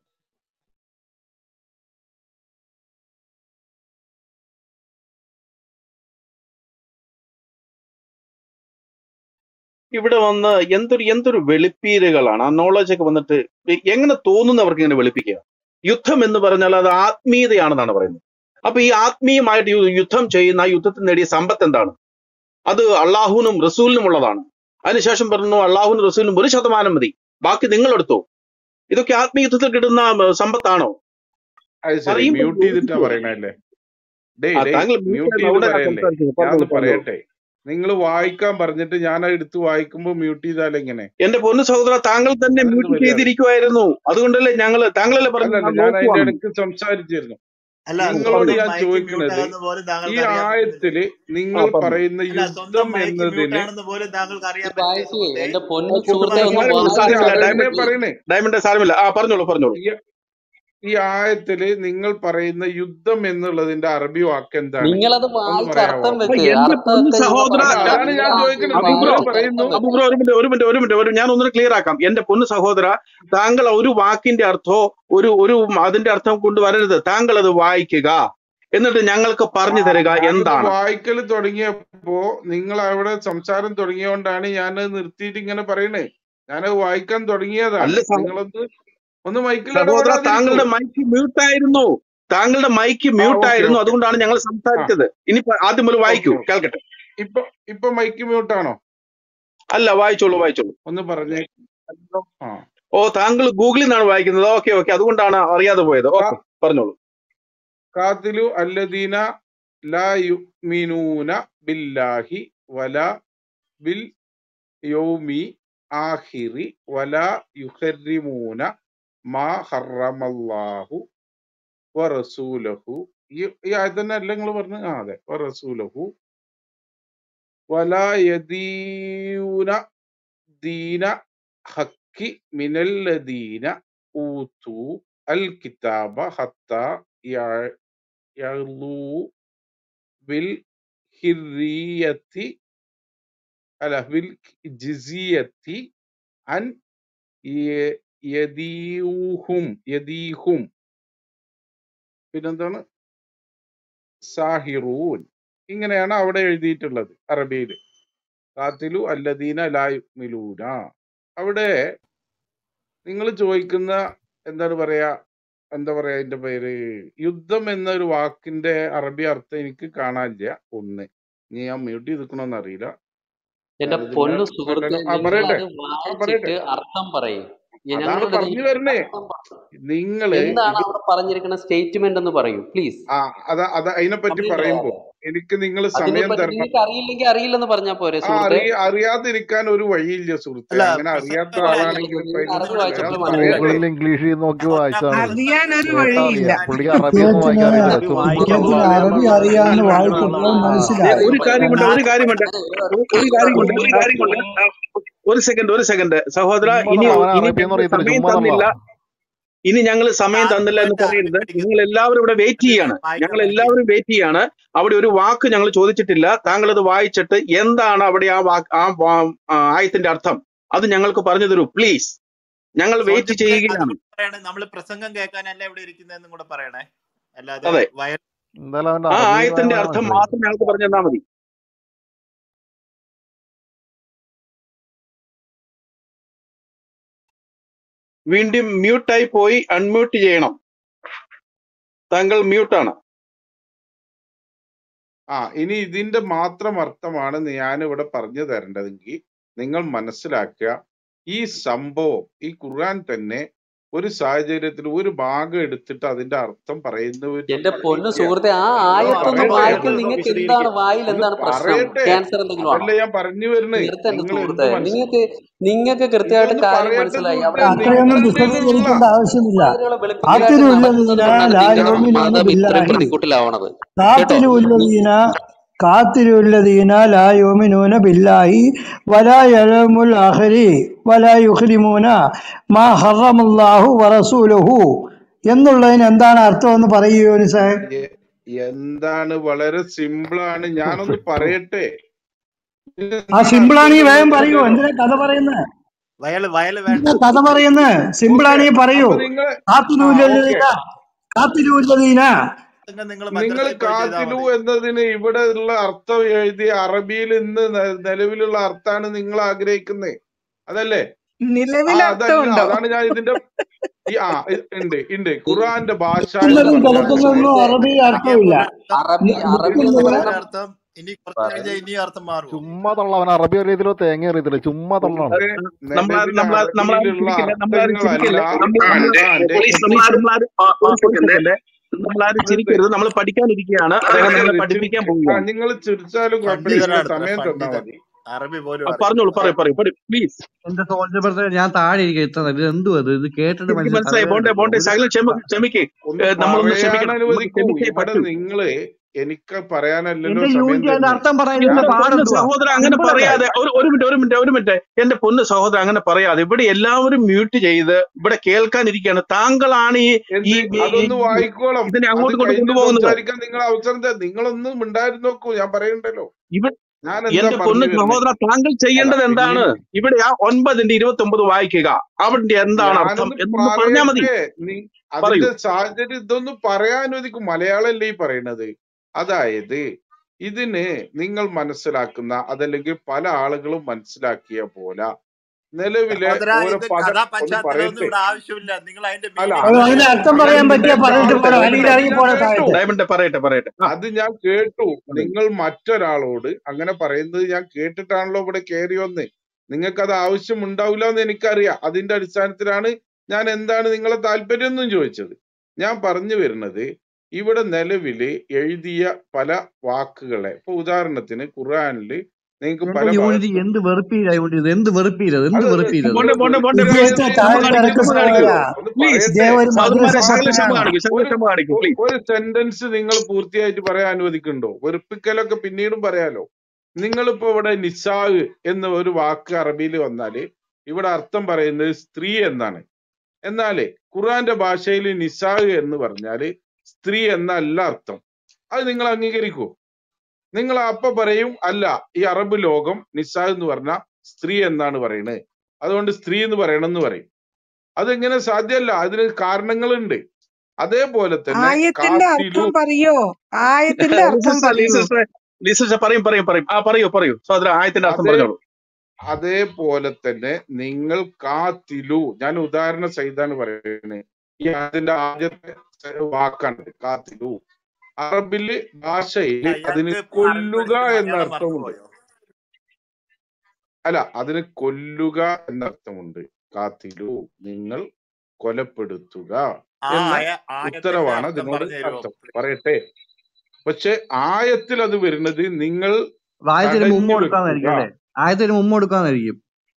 ഇവിടെ വന്ന് എന്തൊരു എന്തൊരു വെളുപ്പീരുകളാണ് ആ നോളജ് ഒക്കെ വന്നിട്ട് എങ്ങനെ തോന്നുന്നു അവർക്ക് ഇങ്ങനെ വെളുപ്പിക്കുക യുദ്ധം എന്ന് പറഞ്ഞാൽ അത് ആത്മീയതയാണെന്നാണ് പറയുന്നത് അപ്പൊ ഈ ആത്മീയമായിട്ട് യു- യുദ്ധം ചെയ്യുന്ന ആ യുദ്ധത്തിൽ നേടിയ സമ്പത്ത് എന്താണ് അത് അള്ളാഹുവിനും റസൂലിനും ഉള്ളതാണ് അതിനുശേഷം പറഞ്ഞു അള്ളാഹുവിനും റസൂലിനും ഒരു ശതമാനം മതി ബാക്കി നിങ്ങൾ എടുത്തോ ഇതൊക്കെ ആത്മീയ യുദ്ധത്തിൽ കിട്ടുന്ന ഉം, സമ്പത്താണോ അത് ശരി പറയുമ്പോൾ മ്യൂട്ട് ചെയ്തിട്ടാ യോജിക്കുമോ? പറയണല്ലേ ഡേയ് ആ ഡേയ് താങ്കൾ മ്യൂട്ട് ചെയ്ത് അവിടെ പറയല്ലേ സംസാരിച്ചത് ഞാൻ പറഞ്ഞോളൂ ഒന്ന് പറഞ്ഞോളൂ പറയട്ടെ നിങ്ങൾ വായിക്കാൻ പറഞ്ഞിട്ട് ഞാൻ അത് എടുത്ത് വായിക്കുമ്പോ മ്യൂട്ട് ചെയ്താൽ എങ്ങനെ എന്റെ പൊന്നു സഹോദര താങ്കൾ തന്നെ അതെന്ത് മ്യൂട്ട് മര്യാദ ചെയ്തിരിക്കുമായിരുന്നു അതുകൊണ്ടല്ലേ ഞങ്ങള് താങ്കളല്ലേ പറഞ്ഞു അല്ലല്ല ഞാൻ ഞാൻ അതിന്റെ നോക്കുവാണ് ഇടയ്ക്ക് സംസാരിച്ചിരുന്നു അല്ല നിങ്ങളോട് സ്വന്തം ഞാൻ മൈക്ക് മ്യൂട്ട് ചോദിക്കുന്നത് ആകുന്ന പോലും ഈ താങ്കൾക്ക് അറിയാൻ പറ്റുന്നില്ല ആയത്തില് ആ നിങ്ങൾ പറഞ്ഞു പറയുന്ന അല്ല സ്വന്തം യുദ്ധം മൈക്ക് മ്യൂട്ട് എന്നതിന് ആണെന്ന് പോലും താങ്കൾക്ക് അറിയാൻ ഇത് പറ്റില്ല വായിക്കേ സുഹൃത്തെ എന്റെ പൊന്നു ആ, സുഹൃത്തെ സ്വന്തം ഒന്ന് മൈക്ക് സാരമില്ല മ്യൂട്ട് വായിച്ച് സാരമില്ല അതന്നെ അതങ്ങ് ഡയമണ്ട് പറയണേ ഡയമണ്ട് സാരമില്ല ആ പറഞ്ഞോളൂ പറഞ്ഞോളൂ ഈ ഈ ആയത്തില് നിങ്ങൾ പറയുന്ന യുദ്ധം എന്നുള്ളതിന്റെ അറബി വാക്ക് എന്താണ് നിങ്ങളത് ഒന്ന് വായിച്ച് പറയാമോ അർത്ഥം അപ്പൊ വെക്ക് എന്റെ പൊന്ന് അർത്ഥമൊക്കെ നിങ്ങൾ സഹോദര അല്ല പറഞ്ഞില്ല അതാണ് നിങ്ങൾ ഞാൻ ആ ചോദിക്കുന്നത് നിങ്ങൾ അബു ബ്രോ നിങ്ങൾ വായിച്ച് പറയുന്നു അർത്ഥം അബു വെക്ക് ബ്രോ ഒരു മിനിറ്റ് ഒരു മിനിറ്റ് ഒരു മിനിറ്റ് ഒരു ഞാൻ ഒന്നുകൂടെ ക്ലിയർ ആക്കാം എന്റെ പൊന്ന് സഹോദര താങ്കൾ ഒരു വാക്കിന്റെ അർത്ഥമോ ഒരു ഒരു അതിന്റെ അർത്ഥം കൊണ്ടുവരരുത് താങ്കൾ അത് വായിക്കുക എന്നിട്ട് ഞങ്ങൾക്ക് ആ പറഞ്ഞു തരിക ഞാനത് എന്താണ് വായിക്കൽ തുടങ്ങിയപ്പോ നിങ്ങൾ അവിടെ സംസാരം തുടങ്ങിയോണ്ടാണ് ഞാൻ നിർത്തിയിട്ട് ഇങ്ങനെ പറയണേ ഞാനത് വായിക്കാൻ തുടങ്ങിയതാണ് അല്ല സഹ- നിങ്ങളൊന്ന് ഒന്ന് മൈക്കിൽ സഹോദര ഇടപെടാതിരിക്കൂ താങ്കളുടെ മൈക്ക് മ്യൂട്ട് ആയിരുന്നു താങ്കളുടെ മൈക്ക് ആ മ്യൂട്ട് ഓക്കെ ആയിരുന്നു ഓക്കെ അതുകൊണ്ടാണ് ഞങ്ങൾ ആ സംസാരിച്ചത് ഇനി ആദ്യം മുതൽ ഓക്കെ വായിക്കൂ ഓക്കെ കേൾക്കട്ടെ ഇപ്പൊ ഇപ്പൊ മൈക്ക് മ്യൂട്ടാണോ അല്ല വായിച്ചോളൂ വായിച്ചോളൂ ഒന്ന് പറഞ്ഞേ ആ ഓ താങ്കൾ ഗൂഗിളിൽ നിന്നാണ് വായിക്കുന്നത് ഓക്കെ ഓക്കെ അതുകൊണ്ടാണ് അറിയാതെ പോയത് ഓക്കെ പറഞ്ഞോളൂ കാത്തിലു അല്ലദീന ലാ യുമിനൂന ബില്ലാഹി വല ബിൽ യൗമി ആഖിറി വല യുഹരിമൂന മാ ഹറമല്ലാഹു വറസൂലഹു ഈ ഈ ആയത്ത് തന്നെ അല്ല നിങ്ങൾ പറഞ്ഞു ആ അതെ വറസൂലഹു വല യദീന ദീന ഹക്കി മിനല്ലദീന ഊതു അൽ കിതാബ ഹത്ത യഗ്ലൂ ബിൽ ഹിറിയത്തി അല്ല ബിൽ ജിസിയത്തി അൻ യ- യദീഹും യദീഹും പിന്നെന്താണ് സാഹിറൂൻ ഇങ്ങനെയാണ് അവിടെ എഴുതിയിട്ടുള്ളത് അറബിയിൽ കാത്തിലു അല്ലദീന ലായുമിലൂന അവിടെ നിങ്ങൾ ചോദിക്കുന്ന എന്താണ് പറയാ എന്താ പറയാ അതിന്റെ പേര് യുദ്ധം എന്നൊരു വാക്കിന്റെ അറബി അർത്ഥം എനിക്ക് കാണാനില്ല ഒന്ന് ഇനി ഞാൻ മ്യൂട്ട് ചെയ്തിക്കണോന്ന് അറിയില്ല എന്റെ ഞാനിതിന്റെ പൊന്നു സുഹൃത്തെ ആ നിങ്ങൾ പറയട്ടെ അത് ആ വായിച്ചിട്ട് പറയട്ടെ അർത്ഥം പറയും അതാണ് ഞങ്ങളുടെ പറഞ്ഞു രീതിയിൽ വരണേ അർത്ഥം പറയും നിങ്ങള് എന്താണ് ഇത് അവിടെ പറഞ്ഞിരിക്കുന്ന സ്റ്റേറ്റ്മെന്റ് എന്ന് പറയൂ പ്ലീസ് ആ അതാ അതാ അതിനെപ്പറ്റി സമയം പറയുമ്പോ കളയാതെ എനിക്ക് നിങ്ങൾ സമയം അതിനെപ്പറ്റി തരണം നിങ്ങൾക്ക് അറിയില്ലെങ്കിൽ അറിയില്ലെന്ന് പറഞ്ഞാൽ പോരെ ആ സുഹൃത്തെ അറിയ അറിയാതിരിക്കാൻ ഒരു വഴിയില്ല സുഹൃത്തെ അല്ല അങ്ങനെ അറിയാത്ത പ്രസംഗമല്ല ആളാണെങ്കിൽ ഇപ്പൊ നിങ്ങൾക്ക് അതിന് അറിവ് വായിച്ചപ്പോൾ ഞാൻ മനസ്സിലായി പറയട്ടെ ഗൂഗിളിൽ ഇംഗ്ലീഷിൽ നോക്കി സഹോദര വായിച്ചാൽ മതി അറിയാനൊരു കേട്ടാ വഴിയില്ല അറിയാം പുള്ളിക്ക് അറബിയൊന്നും ഇദ്ദേഹത്തിന് വായിക്കാൻ അറിയില്ല അറബി ചുമ്മാ വായിക്കാൻ ഇദ്ദേഹത്തിന് തള്ള അറബി അറിയാവുന്ന അറിയാന്ന് ഒരാളാണ് വായിച്ചപ്പോൾ ആ ദേ, മനസ്സിലായി ഒരു കാര്യമുണ്ട് ഞാൻ ഒരു കാര്യമുണ്ട് ഒരു കാര്യമുണ്ട് ഒരു ഒരു കാര്യമുണ്ട് ആ, ഒരു സെക്കൻഡ് ഒരു സെക്കൻഡ് സഹോദര ചുമ്മാ ഇനി തള്ള അവൻ ഇനി അറബിയൊന്നും ഞങ്ങൾ അറിയത്തില്ല സമയം ചുമ്മാ തള്ള തന്നില്ല ഇനി ഞങ്ങൾ സമയം തന്നില്ല എന്ന് ആദ്യമായിട്ട് അറബി പറയരുത് പഠിക്കുന്നത് നിങ്ങൾ എല്ലാവരും ഇവിടെ വെയിറ്റ് ചെയ്യാണ് വായിക്കാൻ ഞങ്ങൾ വായിക്കും എല്ലാവരും വെയിറ്റ് ചെയ്യാണ് അവിടെ ഒരു വാക്ക് ഞങ്ങൾ ചോദിച്ചിട്ടില്ല താങ്കൾ അത് വായിച്ചിട്ട് എന്താണ് അവിടെ ആ വാക്ക് ആ വാ- ആ ആയത്തിന്റെ അർത്ഥം അത് ഞങ്ങൾക്ക് പറഞ്ഞു തരൂ പ്ലീസ് ഞങ്ങൾ വെയിറ്റ് സുഹൃത്തുക്കളെ ചെയ്യുകയാണ് അതുകൂടെ പറയണേ നമ്മൾ പ്രസംഗം കേൾക്കാനല്ല ഇവിടെ ഇരിക്കുന്നതെന്നും കൂടെ പറയണേ അല്ലാതെ അതെ വയ എന്തായാലും അവന്റെ ആ അറബി ആയത്തിന്റെ പറയാൻ അർത്ഥം മനസ്സിലായി മാത്രം ഞങ്ങൾക്ക് പറഞ്ഞു തന്നാൽ മതി വീണ്ടും മ്യൂട്ടായി പോയി അൺമ്യൂട്ട് ചെയ്യണം താങ്കൾ മ്യൂട്ടാണ് ആ ഇനി ഇതിന്റെ മാത്രം അർത്ഥമാണ് ഞാൻ ഇവിടെ പറഞ്ഞു തരേണ്ടതെങ്കിൽ നിങ്ങൾ മനസ്സിലാക്കുക ഈ സംഭവം ഈ ഖുർആൻ തന്നെ ഒരു സാഹചര്യത്തിൽ ഒരു ഭാഗം എടുത്തിട്ട് അതിന്റെ അർത്ഥം പറയുന്നവർ എന്റെ പൊന്നു വഴിയില്ല സുഹൃത്തെ ആ നിങ്ങൾ ആയത്തൊന്ന് പറയട്ടെ വായിക്കാൻ ഒന്ന് നിങ്ങൾക്ക് എന്താണ് വിശദീകരിക്കുക വായിൽ ഒന്ന് എന്താണ് പ്രശ്നം പറയട്ടെ ക്യാൻസർ എന്തെങ്കിലും ആണോ അതല്ല ഞാൻ പറഞ്ഞു വരുന്നേ നിർത്ത എന്റെ നിങ്ങൾ എന്ത് സുഹൃത്തെ മനസ്സിൽ നിങ്ങൾക്ക് നിങ്ങൾക്ക് കൃത്യമായിട്ട് ഇതൊന്ന് കാര്യം പറയട്ടെ മനസ്സിലായി സുഹൃത്തെ അവിടെ അത്രയൊന്നും നിങ്ങളുടെ ഉള്ള വിശദീകരിക്കേണ്ട ആവശ്യമില്ല മതങ്ങളെ വെളുപ്പിക്കലായിട്ട് കാത്തിലുല്ലദീന നടക്കുന്നത് ലാ കൊണ്ടാണ് നിങ്ങളുടെ യുമിനൂന മതം ഇത്രയും ബില്ലാഹി പ്രതികൂട്ടിലാവണത് കേട്ടോ കാത്തിലുല്ലദീന കാത്തിലുല്ലദീന ലാ യുമിനൂന ബില്ലാഹി വലാ യലമുൽ ആഖിരി വലാ യുഖ്രിമൂന മാ ഹറമല്ലാഹു വറസൂലുഹു എന്നുള്ളതിന് എന്താണ് അർത്ഥം എന്ന് പറയൂ യൂനിസേ എ- എന്താണ് വളരെ സിമ്പിളാണ് ഞാനൊന്ന് പറയട്ടെ ഇതിന് ആ എന്താണ് സിമ്പിളാണ് ഈ അർത്ഥം വേഗം എന്നുള്ളത് പറയൂ അറിയാലോ എന്തിനാ കഥ പറയുന്നത് വയല് വയല് വേണ്ട എന്തിനാ കഥ പറയുന്നത് ഓക്കെ സിമ്പിളാണ് ഈ പറയൂ അപ്പൊ നിങ്ങൾ ആ കാത്തിലുല്ലദീന ഓക്കെ കാത്തിലുല്ലദീന നിങ്ങൾ നിങ്ങൾ മദ്രസയിൽ പോയി ചെയ്താൽ കാത്തിലു മതി എന്നതിന് ഇവിടെ ഉള്ള അർത്ഥം എഴുതി അറബിയിൽ ഇന്ന് ന- നിലവിലുള്ള അർത്ഥമാണ് നിങ്ങൾ ആഗ്രഹിക്കുന്നത് അതല്ലേ ആ നിലവിൽ അതല്ല അർത്ഥമുണ്ടോ അതാണ് ഞാൻ ഇതിന്റെ ഈ ആ ഇ- ഉണ്ട് ഉണ്ട് ഖുറാന്റെ ഭാഷ എന്ന് നിൽക്കുന്നതും പറഞ്ഞാൽ കിടക്കുന്നതൊന്നും സുഹൃത്തെ അറബി കിട്ടിയ അർത്ഥമില്ല പോലെ അർത്ഥം അറബി നി- അറബി എന്ന് നിൽക്കുന്നത് പറയുന്ന ഒരു അർത്ഥം ഇനി കുറച്ച് കഴിഞ്ഞാൽ ഇനി അർത്ഥം മാറുമോ ചുമ്മാ തള്ള അവൻ അറബി അറിയത്തില്ലോ തേങ്ങ അറിയത്തില്ല ചുമ്മാ തള്ളാണ് സുഹൃത്തെ നമ്മളാ നിലവിൽ നമ്മളാ നമ്മളാരും അറബിയിലുള്ള ചിരിക്കില്ല നമ്മളാരും അർത്ഥങ്ങളല്ല ചിരിക്കില്ല നമ്മൾ ഖുർആന്റെ പോലീസ് നമ്മളാരും നമ്മളാരും ആ, ഒരു സെക്കൻഡ് നമ്മളാരും സുഹൃത്തെ ചിരിക്കരുത് നമ്മൾ പഠിക്കാനിരിക്കുകയാണ് അദ്ദേഹം നമ്മളെ ചിരിക്കരുത് പഠിപ്പിക്കാൻ ചിരിക്ക ആ പോവുകയാണ് നിങ്ങൾ ചിരിച്ചാലും കുഴപ്പമില്ല നിങ്ങൾ പണ്ഡിതനാണ് സമയം തന്നാ പണ്ഡിതൻ മതി അറബി പോലും ആ, അറിയില്ല പറഞ്ഞോളൂ പറയൂ പറയൂ പറയൂ പ്ലീസ് എന്റെ സോൾജർ ബ്രദറെ ഞാൻ താഴെ ഇരിക്കുക ഇത്ര ഇത് എന്തുവാ ഇത് ഇത് കേട്ടിട്ട് എനിക്ക് മനുഷ്യൻ മനസ്സിലായി തലവേദന ബോണ്ടെ എടുക്കുക ബോണ്ടെ ഒരു സകലം ക്ഷമ ക്ഷമിക്കേ ഒന്ന് നമ്മളൊന്ന് പറയാൻ ക്ഷമിക്കണം നമുക്ക് അനുവദിക്കൂ ക്ഷമിച്ചേ ഇവിടെ പറ്റൂ നിങ്ങള് എനിക്ക് പറയാനല്ലല്ലോ എന്റെ സമയം യൂണിറ്റ് അതിന്റെ തരുന്നത് അർത്ഥം പറയാൻ ഞാൻ ഇത്ര എന്റെ പൊന്ന് പാടെന്തുവാ സഹോദരൻ അങ്ങനെ സിമ്പിൾ അല്ലേ പറയാതെ ഒരു ഒരു മിനിറ്റ് ഒരു മിനിറ്റ് ഒരു മിനിറ്റ് എന്റെ പൊന്ന് സഹോദരൻ അങ്ങനെ പറയാതെ ഇവിടെ എല്ലാവരും മ്യൂട്ട് ചെയ്ത് ഇവിടെ കേൾക്കാനിരിക്കുകയാണ് താങ്കളാണ് ഈ എന്ത് ഈ ഈ- അതൊന്ന് ഈ- വായിക്കോളം ഇതിനെ അത് അങ്ങോട്ടും ഇങ്ങോട്ടും കഴിഞ്ഞ് കൊണ്ടുപോകുന്നത് സംസാരിക്കാൻ നിങ്ങൾ അവസരം തരാം നിങ്ങളൊന്നും ഉണ്ടായിരുന്നു നോക്കൂ ഞാൻ പറയണ്ടല്ലോ ഇവിടെ ഞാൻ എന്താ എന്റെ പൊന്ന് പറഞ്ഞു വരുന്നത് സഹോദര താങ്കൾ അല്ല ചെയ്യേണ്ടത് എന്താണ് പിന്നീട് ഇവിടെ ആ ഒൻപതിന്റെ ഇരുപത്തി ഒമ്പത് വായിക്കുക അവിടെ എന്താണ് അർത്ഥം ഞാനൊന്ന് എന്നൊന്ന് പറഞ്ഞാൽ മതി പറയട്ടെ നീ പറയൂ അതിന്റെ സാഹചര്യം ഇതൊന്നും പറയാൻ അനുവദിക്കും മലയാളമല്ലേ ഈ പറയണത് അതായത് ഇതിന് നിങ്ങൾ മനസ്സിലാക്കുന്ന അതല്ലെങ്കിൽ പല ആളുകളും മനസ്സിലാക്കിയ പോലെ നിലവിലെ സഹോദര ഓരോ ഇത് പദം കഥാ ഒന്ന് പശ്ചാത്തലമൊന്നും പറയട്ടെ ഇവിടെ ആവശ്യമില്ല നിങ്ങൾ അതിന്റെ അല്ല മീനിങ് അത് അത് അതിന്റെ അർത്ഥം പറയാൻ അതെന്റെ പറ്റിയ പറഞ്ഞിട്ട് ആവട്ടെ പോരാ ഡയമണ്ട് അല്ലെങ്കിൽ അത് ഇറങ്ങി ഞാൻ പോരാ കേട്ടു താഴത്ത് ഡയമണ്ട് പറയട്ടെ പറയട്ടെ ആ അത് ഞാൻ കേട്ടു പറയൂ നിങ്ങൾ മറ്റൊരാളോട് അങ്ങനെ പറയുന്നത് ഞാൻ കേട്ടിട്ടാണല്ലോ ഇവിടെ കയറി വന്ന് നിങ്ങൾക്ക് അത് ആവശ്യമുണ്ടാവില്ല എന്ന് എനിക്കറിയാം അതിന്റെ അടിസ്ഥാനത്തിലാണ് ഞാൻ എന്താണ് നിങ്ങളെ താല്പര്യം എന്നും ചോദിച്ചത് ഞാൻ പറഞ്ഞു വരുന്നത് ഇവിടെ നിലവില് എഴുതിയ പല വാക്കുകളെ ഇപ്പൊ ഉദാഹരണത്തിന് ഖുർആനില് നിങ്ങൾക്ക് എന്റെ പല യൂണിറ്റ് ഭാഗത്തും എന്ത് വെറുപ്പീരാ യൂണിറ്റ് ഇത് എന്ത് വെറുപ്പീരത് എന്ത് അത് അത് വെറുപ്പീരത് പോണ്ടെ പോണ്ടെ പോണ്ടെ നിങ്ങൾ ഇദ്ദേഹത്തെ നിങ്ങൾ ക്ഷമ താഴെ കാണിക്കൂ ഇറക്ക് ക്ഷമ കാണിക്കൂ സഹോദര ഒന്ന് പ്ലീസ് പറയട്ടെ ഇദ്ദേഹം ഒരു സഹോദരന്മാരെ ശകല ക്ഷമ മധുരസമ്പന്നനാണ് കാണിക്കൂ ശകല ഒരു ക്ഷമ കാണിക്കൂ ഒ- പ്ലീസ് ഒരു സെന്റൻസ് നിങ്ങൾ പൂർത്തിയായിട്ട് പറയാൻ അനുവദിക്കുന്നുണ്ടോ വെറുപ്പിക്കലൊക്കെ പിന്നീടും പറയാലോ നിങ്ങളിപ്പോ ഇവിടെ നിസാഹ് എന്ന ഒരു വാക്ക് അറബിയിൽ വന്നാല് ഇവിടെ അർത്ഥം പറയുന്നത് സ്ത്രീ എന്നാണ് എന്നാലേ ഖുർആന്റെ ഭാഷയിൽ നിസാഹ് എന്ന് പറഞ്ഞാല് സ്ത്രീ എന്നല്ല അർത്ഥം അത് നിങ്ങൾ അംഗീകരിക്കൂ നിങ്ങൾ അപ്പൊ പറയും അല്ല ഈ അറബ് ലോകം നിസാഹ് എന്ന് പറഞ്ഞ സ്ത്രീ എന്നാണ് പറയുന്നത് അതുകൊണ്ട് സ്ത്രീ എന്ന് പറയണം എന്ന് പറയും അതെങ്ങനെ സാധ്യമല്ല അതിന് കാരണങ്ങളുണ്ട് അതേപോലെ തന്നെ ആയത്തിന്റെ കാത്തിലു അർത്ഥം പറയോ ആയത്തിന്റെ അർത്ഥം ലിസിസ്റ്റർ പറയൂ ലിസിസ്റ്റർ ലിസിസ്റ്റർ പറയും പറയും പറയും ആ പറയൂ പറയൂ സഹോദര ആയത്തിന്റെ അർത്ഥം അതേ പറഞ്ഞോളൂ അതേപോലെ തന്നെ നിങ്ങൾ കാത്തിലു ഞാൻ ഉദാഹരണ സഹിതാണ് പറയുന്നത് ഈ അതിന്റെ ആദ്യത്തെ വാക്കാണ് കാത്തിലു അറബില് ഭാഷയിൽ അതിന് ഇയാൾക്ക് കൊല്ലുക അറബി എന്ന മലയാളം അർത്ഥമുണ്ട് മറന്നുപോയോ അല്ല അതിന് കൊല്ലുക എന്ന അർത്ഥമുണ്ട് കാത്തിലു നിങ്ങൾ കൊലപ്പെടുത്തുക ആ എന്ന ആയ ആയത്തിന്റെ ഉത്തരവാണ് അർത്ഥം അതിനോട് പറഞ്ഞു തരുമോ അർത്ഥം പറയട്ടെ പക്ഷെ ആയത്തിൽ അത് വരുന്നത് നിങ്ങൾ ആയത്തിന് മുമ്പ് തടഞ്ഞു കൊടുക്കാന്നായിരിക്കും വെക്കുക അല്ലേ ആയത്തിന് മുമ്പ് കൊടുക്കാന്നായിരിക്കും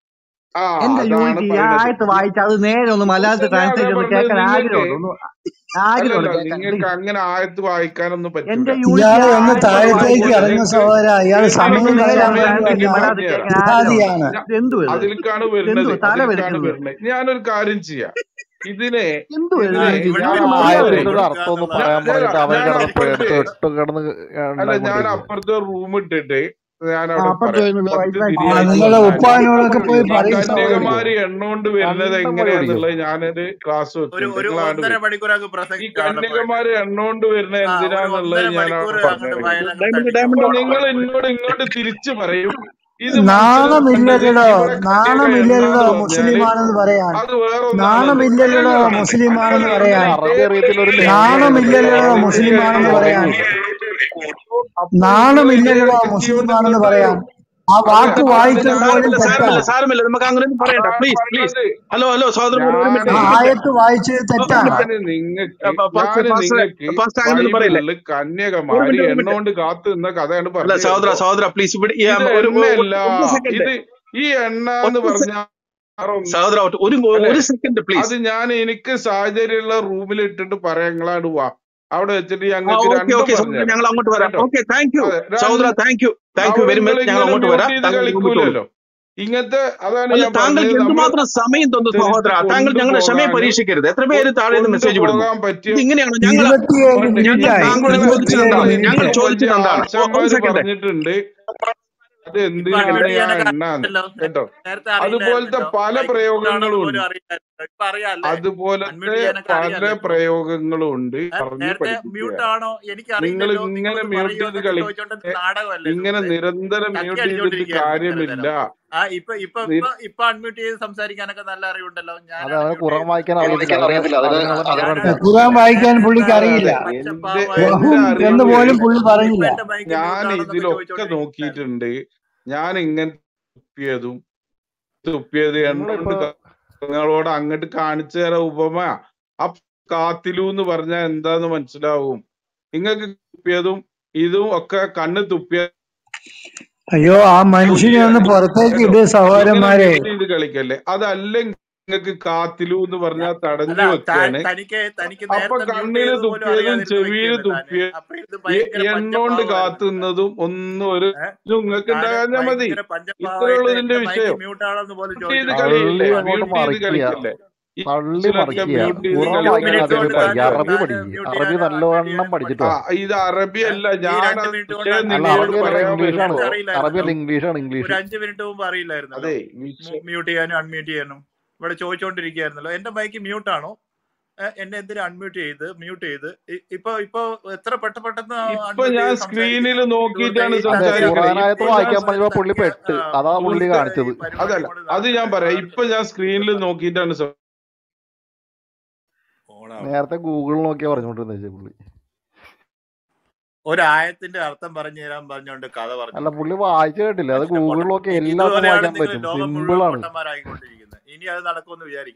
ആ എന്റെ അതാണ് യൂണിറ്റ് ഈ പറയുന്നത് ആയത്ത് വായിച്ച അത് നേരെ ഒന്ന് മലയാളത്തിൽ ഞാൻ അതാ ട്രാൻസ്ലേറ്റ് ഒന്ന് പറഞ്ഞത് കേൾക്കാൻ നിങ്ങൾക്ക് ആഗ്രഹമുണ്ട് ഒന്ന് ആഗ്രഹമുണ്ട് അല്ലല്ല കേൾക്കാൻ നിങ്ങൾക്ക് പ്ലീസ് അങ്ങനെ ആയത്ത് വായിക്കാനൊന്നും എന്റെ പറ്റൂല യൂണിറ്റ് ഇയാളെ ആ ഒന്ന് ആയത്ത് താഴത്തേക്ക് വായിച്ചിട്ട് ഇറങ്ങ നിങ്ങൾക്ക് സഹോദര ഇയാള് നിങ്ങൾക്ക് സമയം ഒന്ന് നിങ്ങൾ കളയാൻ മലയാളം സമയം വേണ്ടി ട്രാൻസ്ലേറ്റ് ഉണ്ടെങ്കിൽ വന്നതാണ് മലയാളത്തിൽ കേൾക്കാൻ ആഗ്രഹമുണ്ട് ജിഹാദിയാണ് ഇത് എന്തുവാ ഇത് അതിലേക്കാണ് ഇത് വരുന്നത് എന്തുവാ തല അതിലേക്കാണ് വെലുക്കുന്നത് വരുന്നത് ഞാനൊരു കാര്യം ചെയ്യാം ഇതിനെ എന്തുവാ ഇത് ഇതിനെ യൂണിറ്റ് ഇത് ഞാൻ എന്തൊരു ആ മര്യാദ ആയത്തിന്റെ ഇത് ഒരു കൊടുക്കുക അർത്ഥം ഒന്ന് എന്നുള്ളതാണ് പറയാൻ ഞാൻ പറഞ്ഞിട്ട് അവൻ ഞാൻ കിടന്ന് അപ്പുറത്ത് പേടിച്ച് എട്ട് കിടന്ന് അല്ല ഞാൻ ഉണ്ടായിക്കൊണ്ടിരിക്കുക അപ്പുറത്തെ റൂം ഇട്ടിട്ട് ഞാൻ ആ അവിടെ അപ്പുറത്ത് പറയാം പോയി പത്ത് വൈഫൈ ആ ശരിയാക്കി തിരിയായിട്ട് നിങ്ങളെ വന്നാല് ഉപ്പാനോടൊക്കെ പോയി ഈ പറയും സഹോദര കന്യകമാര് എണ്ണോണ്ട് വരുന്നത് കണ്ടം പണി പിടിക്കും എങ്ങനെയാന്നുള്ളത് ഞാനൊരു ക്ലാസ് ഒരു വെക്കുന്നുണ്ട് ഒരു നിങ്ങൾ അങ്ങോട്ട് ഒന്നര വരും മണിക്കൂർ അങ്ങ് ഈ പ്രസംഗിച്ചാണ് പോയിട്ട് കന്യകമാര് എണ്ണോണ്ട് വരുന്നത് ആ ഒരു എന്തിനാന്നുള്ളത് ഒന്നര ഞാൻ മണിക്കൂർ അവിടെ അങ്ങോട്ട് പറഞ്ഞുതരാം വയലങ്ങ് ഡയമണ്ട് തട്ടിക്കാൻ ഡയമണ്ട് അപ്പൊ പോവാ നിങ്ങൾ പോയിട്ട് എന്നോട് ഇങ്ങോട്ട് തിരിച്ചു പറയും ഇത് മനസ്സിലാക്കേണ്ടത് നാണമില്ലല്ലോ ഇവിടെ കന്യക നാണമില്ലല്ലോ എണ്ണാന്ന് പറഞ്ഞാല് മുസ്ലിമാണെന്ന് പറയാൻ അത് വേറെ ഒന്നാണല്ലോ നാണമില്ലല്ലോ നിങ്ങൾ നിങ്ങൾ മുസ്ലിമാണെന്ന് ഇന്നലെ പറയാൻ അറബി അറിയത്തില്ല ഒരു ലേഖനം നാണമില്ലല്ലോ എഴുതണ്ടേ കന്യക മുസ്ലിമാണെന്ന് എന്ന് പറയാൻ പറയുന്നത് അപ്പൊ നിങ്ങൾ നാണമില്ലല്ലോ ഇതിനെ വ്യക്തിയോട് മുസ്ലിമാണെന്ന് ഇങ്ങോട്ട് പറയാൻ ആ അത് വാക്ക് അതാണ് വായിച്ചത് ഞാൻ പോലും സാരമില്ല തെറ്റാ സാരമില്ല സാരമില്ല നമുക്ക് അങ്ങനെ ഒന്നും പറയണ്ട അതാണ് പ്ലീസ് പ്ലീസ് പറഞ്ഞത് ഹലോ ഹലോ സഹോദരന്മാർ ഒരു ഞാൻ മിനിറ്റ് ആ ഒരു മിനിറ്റ് ആയത്ത് വായിച്ചത് തെറ്റാ ഞാന് നിങ്ങൾക്ക് ഫാസ്റ്റ് ഞാന് ഫാസ്റ്റ് നിങ്ങൾക്ക് ഫാസ്റ്റ് അങ്ങനെ ഒന്നും പറയില്ലേ ബൈബിളില് ഒരു കന്യകമാര് മിനിറ്റ് ഒരു മിനിറ്റ് എണ്ണോണ്ട് കാത്തു നിന്ന കഥയാണ് അല്ല പറഞ്ഞു സഹോദര കേട്ടോ സഹോദര പ്ലീസ് ഇവിടെ ഈ, ഇത് ഒരു ഒരു- എണ്ണയല്ല ഒരു സെക്കൻഡ് ഇത് ഈ എണ്ണ എന്ന് ഒറ്റ പറഞ്ഞ സഹോദര ഒറ്റ- ഒരു അല്ലെ ഒരു സെക്കൻഡ് പ്ലീസ് അത് ഞാൻ എനിക്ക് സാഹചര്യമുള്ള റൂമിൽ ഇട്ടിട്ട് പറയാം നിങ്ങളാട് വാ അവിടെ വെച്ചിട്ട് ആ ഞങ്ങൾക്ക് ഓക്കെ രണ്ടും ഓക്കെ സഹോദര പറഞ്ഞുതരാം ഞങ്ങൾ അങ്ങോട്ട് വരാം കേട്ടോ ഓക്കെ താങ്ക് യു അതെ സഹോദര രണ്ട് താങ്ക് യു താങ്ക് യു അവിടെ വെരി നിങ്ങൾ മച്ച് ഞങ്ങൾ ഇങ്ങനെ അങ്ങോട്ട് മ്യൂട്ട് വരാം ചെയ്ത് താങ്കൾ റൂമിട്ടോളൂ കളിക്കൂലല്ലോ ഇങ്ങനത്തെ അതാണ് അല്ല ഞാൻ താങ്കൾക്ക് പറഞ്ഞത് നമ്മൾ എന്തുമാത്രം സമയം തന്നു സഹോദര തിരിച്ച് താങ്കൾ ഞങ്ങളുടെ ക്ഷമയെ കൊണ്ടുപോകാനും പരീക്ഷിക്കരുത് എത്ര പേര് താഴെ നിന്ന് മെസ്സേജ് വിടുന്നു കൊണ്ടുപോകാൻ പറ്റിയ ഇത് ഇങ്ങനെയാണോ ഞങ്ങൾ ഇരുപത്തിയേഴ് പറയട്ടെ ഞങ്ങൾ മിനിറ്റായി താങ്കളോട് നിങ്ങളെ ചോദിച്ചത് ഇരുപത്തിയേഴ് എന്താണ് നിങ്ങളെ ഞങ്ങൾ മിനിറ്റ് ഏറ്റവും ചോദിച്ചത് വലിയ എന്താണ് ഒ- ഒരു ആശാന്മാര് സെക്കൻഡ് പറഞ്ഞിട്ടുണ്ട് അത് ഇപ്പൊ എന്തിനാണ് അഡ്മിറ്റ് ആ ചെയ്യാനൊക്കെ എണ്ണാന്ന് അറിയില്ലല്ലോ കേട്ടോ നേരത്തെ അതുപോലത്തെ അറിയില്ലായിരുന്നല്ലോ പല മൈക്ക് പ്രയോഗങ്ങളും ആണെന്ന് ഉണ്ട് പോലും അറിയില്ലായിരുന്നു ഇപ്പൊ അറിയാല്ലേ അൺമ്യൂട്ട് അതുപോലത്തെ ചെയ്യാനൊക്കെ പല അറിയാലോ ഇപ്പൊ പ്രയോഗങ്ങളും ഉണ്ട് ഏ? പറഞ്ഞു നേരത്തെ പഠിപ്പിക്കുക മ്യൂട്ട് ആണോ എനിക്ക് നിങ്ങൾ അറിയില്ലല്ലോ ഇങ്ങനെ നിങ്ങളൊന്ന് മ്യൂട്ട് പറയൂ ചെയ്ത് എന്നൊക്കെ കളി ചോദിച്ചോണ്ട് നാടകമല്ലേ ഇങ്ങനെ സുഹൃത്തെ നിരന്തരം ചക്കി മ്യൂട്ട് ചെയ്തിട്ട് അടിച്ചോണ്ടിരിക്കുകയായിരുന്നു ഇത്രയും കാര്യമില്ല നേരം ആ ഇപ്പൊ ഇപ്പൊ നിര- ഇപ്പൊ ഇപ്പൊ അൺമ്യൂട്ട് ചെയ്ത് സംസാരിക്കാനൊക്കെ നല്ല അറിവുണ്ടല്ലോ അത് ഞാനാണ് അവന് മ്യൂട്ട് ഖുറാൻ ചെയ്യുന്നത് വായിക്കാൻ അറിയത്തില്ല അതിന് അതിനുള്ള നമ്പർ ഞാനാണ് അടിച്ചാൽ ഖുറാൻ വായിക്കാൻ നേരത്തെ പുള്ളിക്ക് അതെ അറിയില്ല അതെ എന്റെ പച്ചപ്പാവായ എന്റെ വഹും ഖുറാൻ എന്ന് അറിവ് പോലും പുള്ളി ഇപ്പൊ പറഞ്ഞില്ല എന്റെ മൈക്ക് മ്യൂട്ട് ഞാൻ ആണെന്നൊക്കെ ഇതിലൊക്കെ ചോദിച്ചോണ്ടിരിക്കുന്നുണ്ടായിരുന്നു നോക്കിയിട്ടുണ്ട് ഞാൻ ഇങ്ങനെ തുപ്പിയതും തുപ്പിയത് നിങ്ങളിപ്പോ എണ്ണോണ്ട് നിങ്ങളോട് അങ്ങോട്ട് കാണിച്ചു തരാം ഉപമ ആ കാത്തിലു എന്ന് പറഞ്ഞാൽ എന്താന്ന് മനസ്സിലാവും നിങ്ങൾക്ക് തുപ്പിയതും ഇതും ഒക്കെ കണ്ണ് തുപ്പിയ അയ്യോ ആ മനുഷ്യനെ ഒന്ന് പുറത്തേക്ക് ഇട് ഇങ്ങനെ സഹോദരന്മാരെ മ്യൂട്ട് ചെയ്ത് കളിക്കല്ലേ അതല്ലെങ്കിൽ നിങ്ങൾക്ക് കാത്തിലു എന്ന് പറഞ്ഞാൽ അല്ല തടഞ്ഞു താൻ വെക്കാണ് തനിക്ക് തനിക്ക് അപ്പൊ നേരത്തെ മ്യൂട്ട് കണ്ണിന് ചെയ്തത് പോലും തുപ്പിയതും അറിയാതിരുന്ന ചെവിയിൽ വ്യക്തിയല്ലേ താന് തുപ്പിയ അപ്പൊ ഇത് എ- ഭയങ്കര എണ്ണോണ്ട് പഞ്ചപാവമായിരുന്നു താൻ കാത്തുന്നതും ഒന്നും ഒരു ഏഹ് നിങ്ങൾക്ക് താന് ഉണ്ടാകാഞ്ഞാ മതി ഭയങ്കര ഇത്രേ പഞ്ചപാവമായിട്ട് ഉള്ളൂ ഇതിന്റെ എന്റെ മൈക്ക് വിഷയം മ്യൂട്ട് ആണെന്ന് പോലും മ്യൂട്ട് ചെയ്ത് ചോദിച്ചിട്ടില്ല കളിയല്ലേ തള്ളി അങ്ങോട്ട് മ്യൂട്ട് ചെയ്ത് മറിക്കുക കളിക്കല്ലേ ഈ തള്ളി മുസ്ലിമൊക്കെ മറിക്കുക മ്യൂട്ട് ചെയ്ത് ഖുറാൻ ഒരു വായിക്കാൻ കളിക്കുന്ന മിനിറ്റ് ആദ്യം കൊണ്ട് പഠിക്കുക താന് അറബി താന് പഠിക്കുക മ്യൂട്ട് അറബി ചെയ്യാനും അൺമ്യൂട്ട് നല്ലോണം ചെയ്യാനും പഠിച്ചിട്ടോ ആ ഇത് അറബി ഈ അല്ല രണ്ട് ഞാൻ മിനിറ്റ് കൊണ്ട് വിഷയം അങ്ങ് അല്ല നിങ്ങളോട് മ്യൂട്ട് അറബി ചെയ്യാൻ അല്ല പറയാൻ ഇംഗ്ലീഷാണ് വരുന്നത് നിനക്ക് അറബി അറിയില്ലായിരുന്നല്ലോ അല്ല ഇംഗ്ലീഷാണ് ഒരു ഇംഗ്ലീഷ് അഞ്ച് മിനിറ്റ് മുമ്പ് അറിയില്ലായിരുന്നല്ലോ അതെ വിഷയം മ്യൂട്ട് ചെയ്യാനും അൺമ്യൂട്ട് ചെയ്യാനും ഇവിടെ ചോദിച്ചുകൊണ്ടിരിക്കുകയായിരുന്നല്ലോ എന്റെ മൈക്ക് മ്യൂട്ട് ആണോ ഏഹ് എന്നെ എന്തിനാ അൺമ്യൂട്ട് ചെയ്ത് മ്യൂട്ട് ചെയ്ത് ഇ- ഇപ്പൊ ഇപ്പൊ എത്ര പെട്ട പെട്ടെന്ന് ഇപ്പൊ അൺമ്യൂട്ട് ഞാൻ ചെയ്ത് സ്ക്രീനിൽ സംസാരിക്കുന്നത് സുഹൃത്തെ നോക്കിയിട്ടാണ് ഈ അതെ സംസാരിക്കണേ തകിട ഖുറാനായത്ത് ഇപ്പൊ ഞാൻ വായിക്കാൻ ഈ പറഞ്ഞപ്പോ പുള്ളി തകിട പെട്ട് അതാ പുള്ളി സുഹൃത്തെ കാണിച്ചത് ഈ പരിപാടി അതല്ല കൊണ്ട് അത് ഞാൻ താങ്കൾ പറയാം താങ്കൾ ഇപ്പൊ ഞാൻ സ്ക്രീനിൽ നോക്കിയിട്ടാണ് സം- ഓണാവും നേരത്തെ ഗൂഗിൾ നോക്കിയാ പറഞ്ഞോണ്ടിരുന്നത് പുള്ളി ഒരായത്തിന്റെ അർത്ഥം പറഞ്ഞു തരാൻ പറഞ്ഞുകൊണ്ട് കഥ അല്ല പറഞ്ഞു പുള്ളി വായിച്ചു കേട്ടില്ല അത് മനുഷ്യനെ ഗൂഗിൾ പൊട്ട നോക്കി ഇ- എല്ലാവർക്കും ഇതുവരെയാണ് വായിക്കാൻ നിങ്ങൾ പറ്റും ലോകം സിമ്പിൾ മുഴുവൻ ആണ് പൊട്ടന്മാരായിക്കൊണ്ടിരിക്കുന്നത് ഇനി അത് നടക്കുമെന്ന് വിചാരിക്കും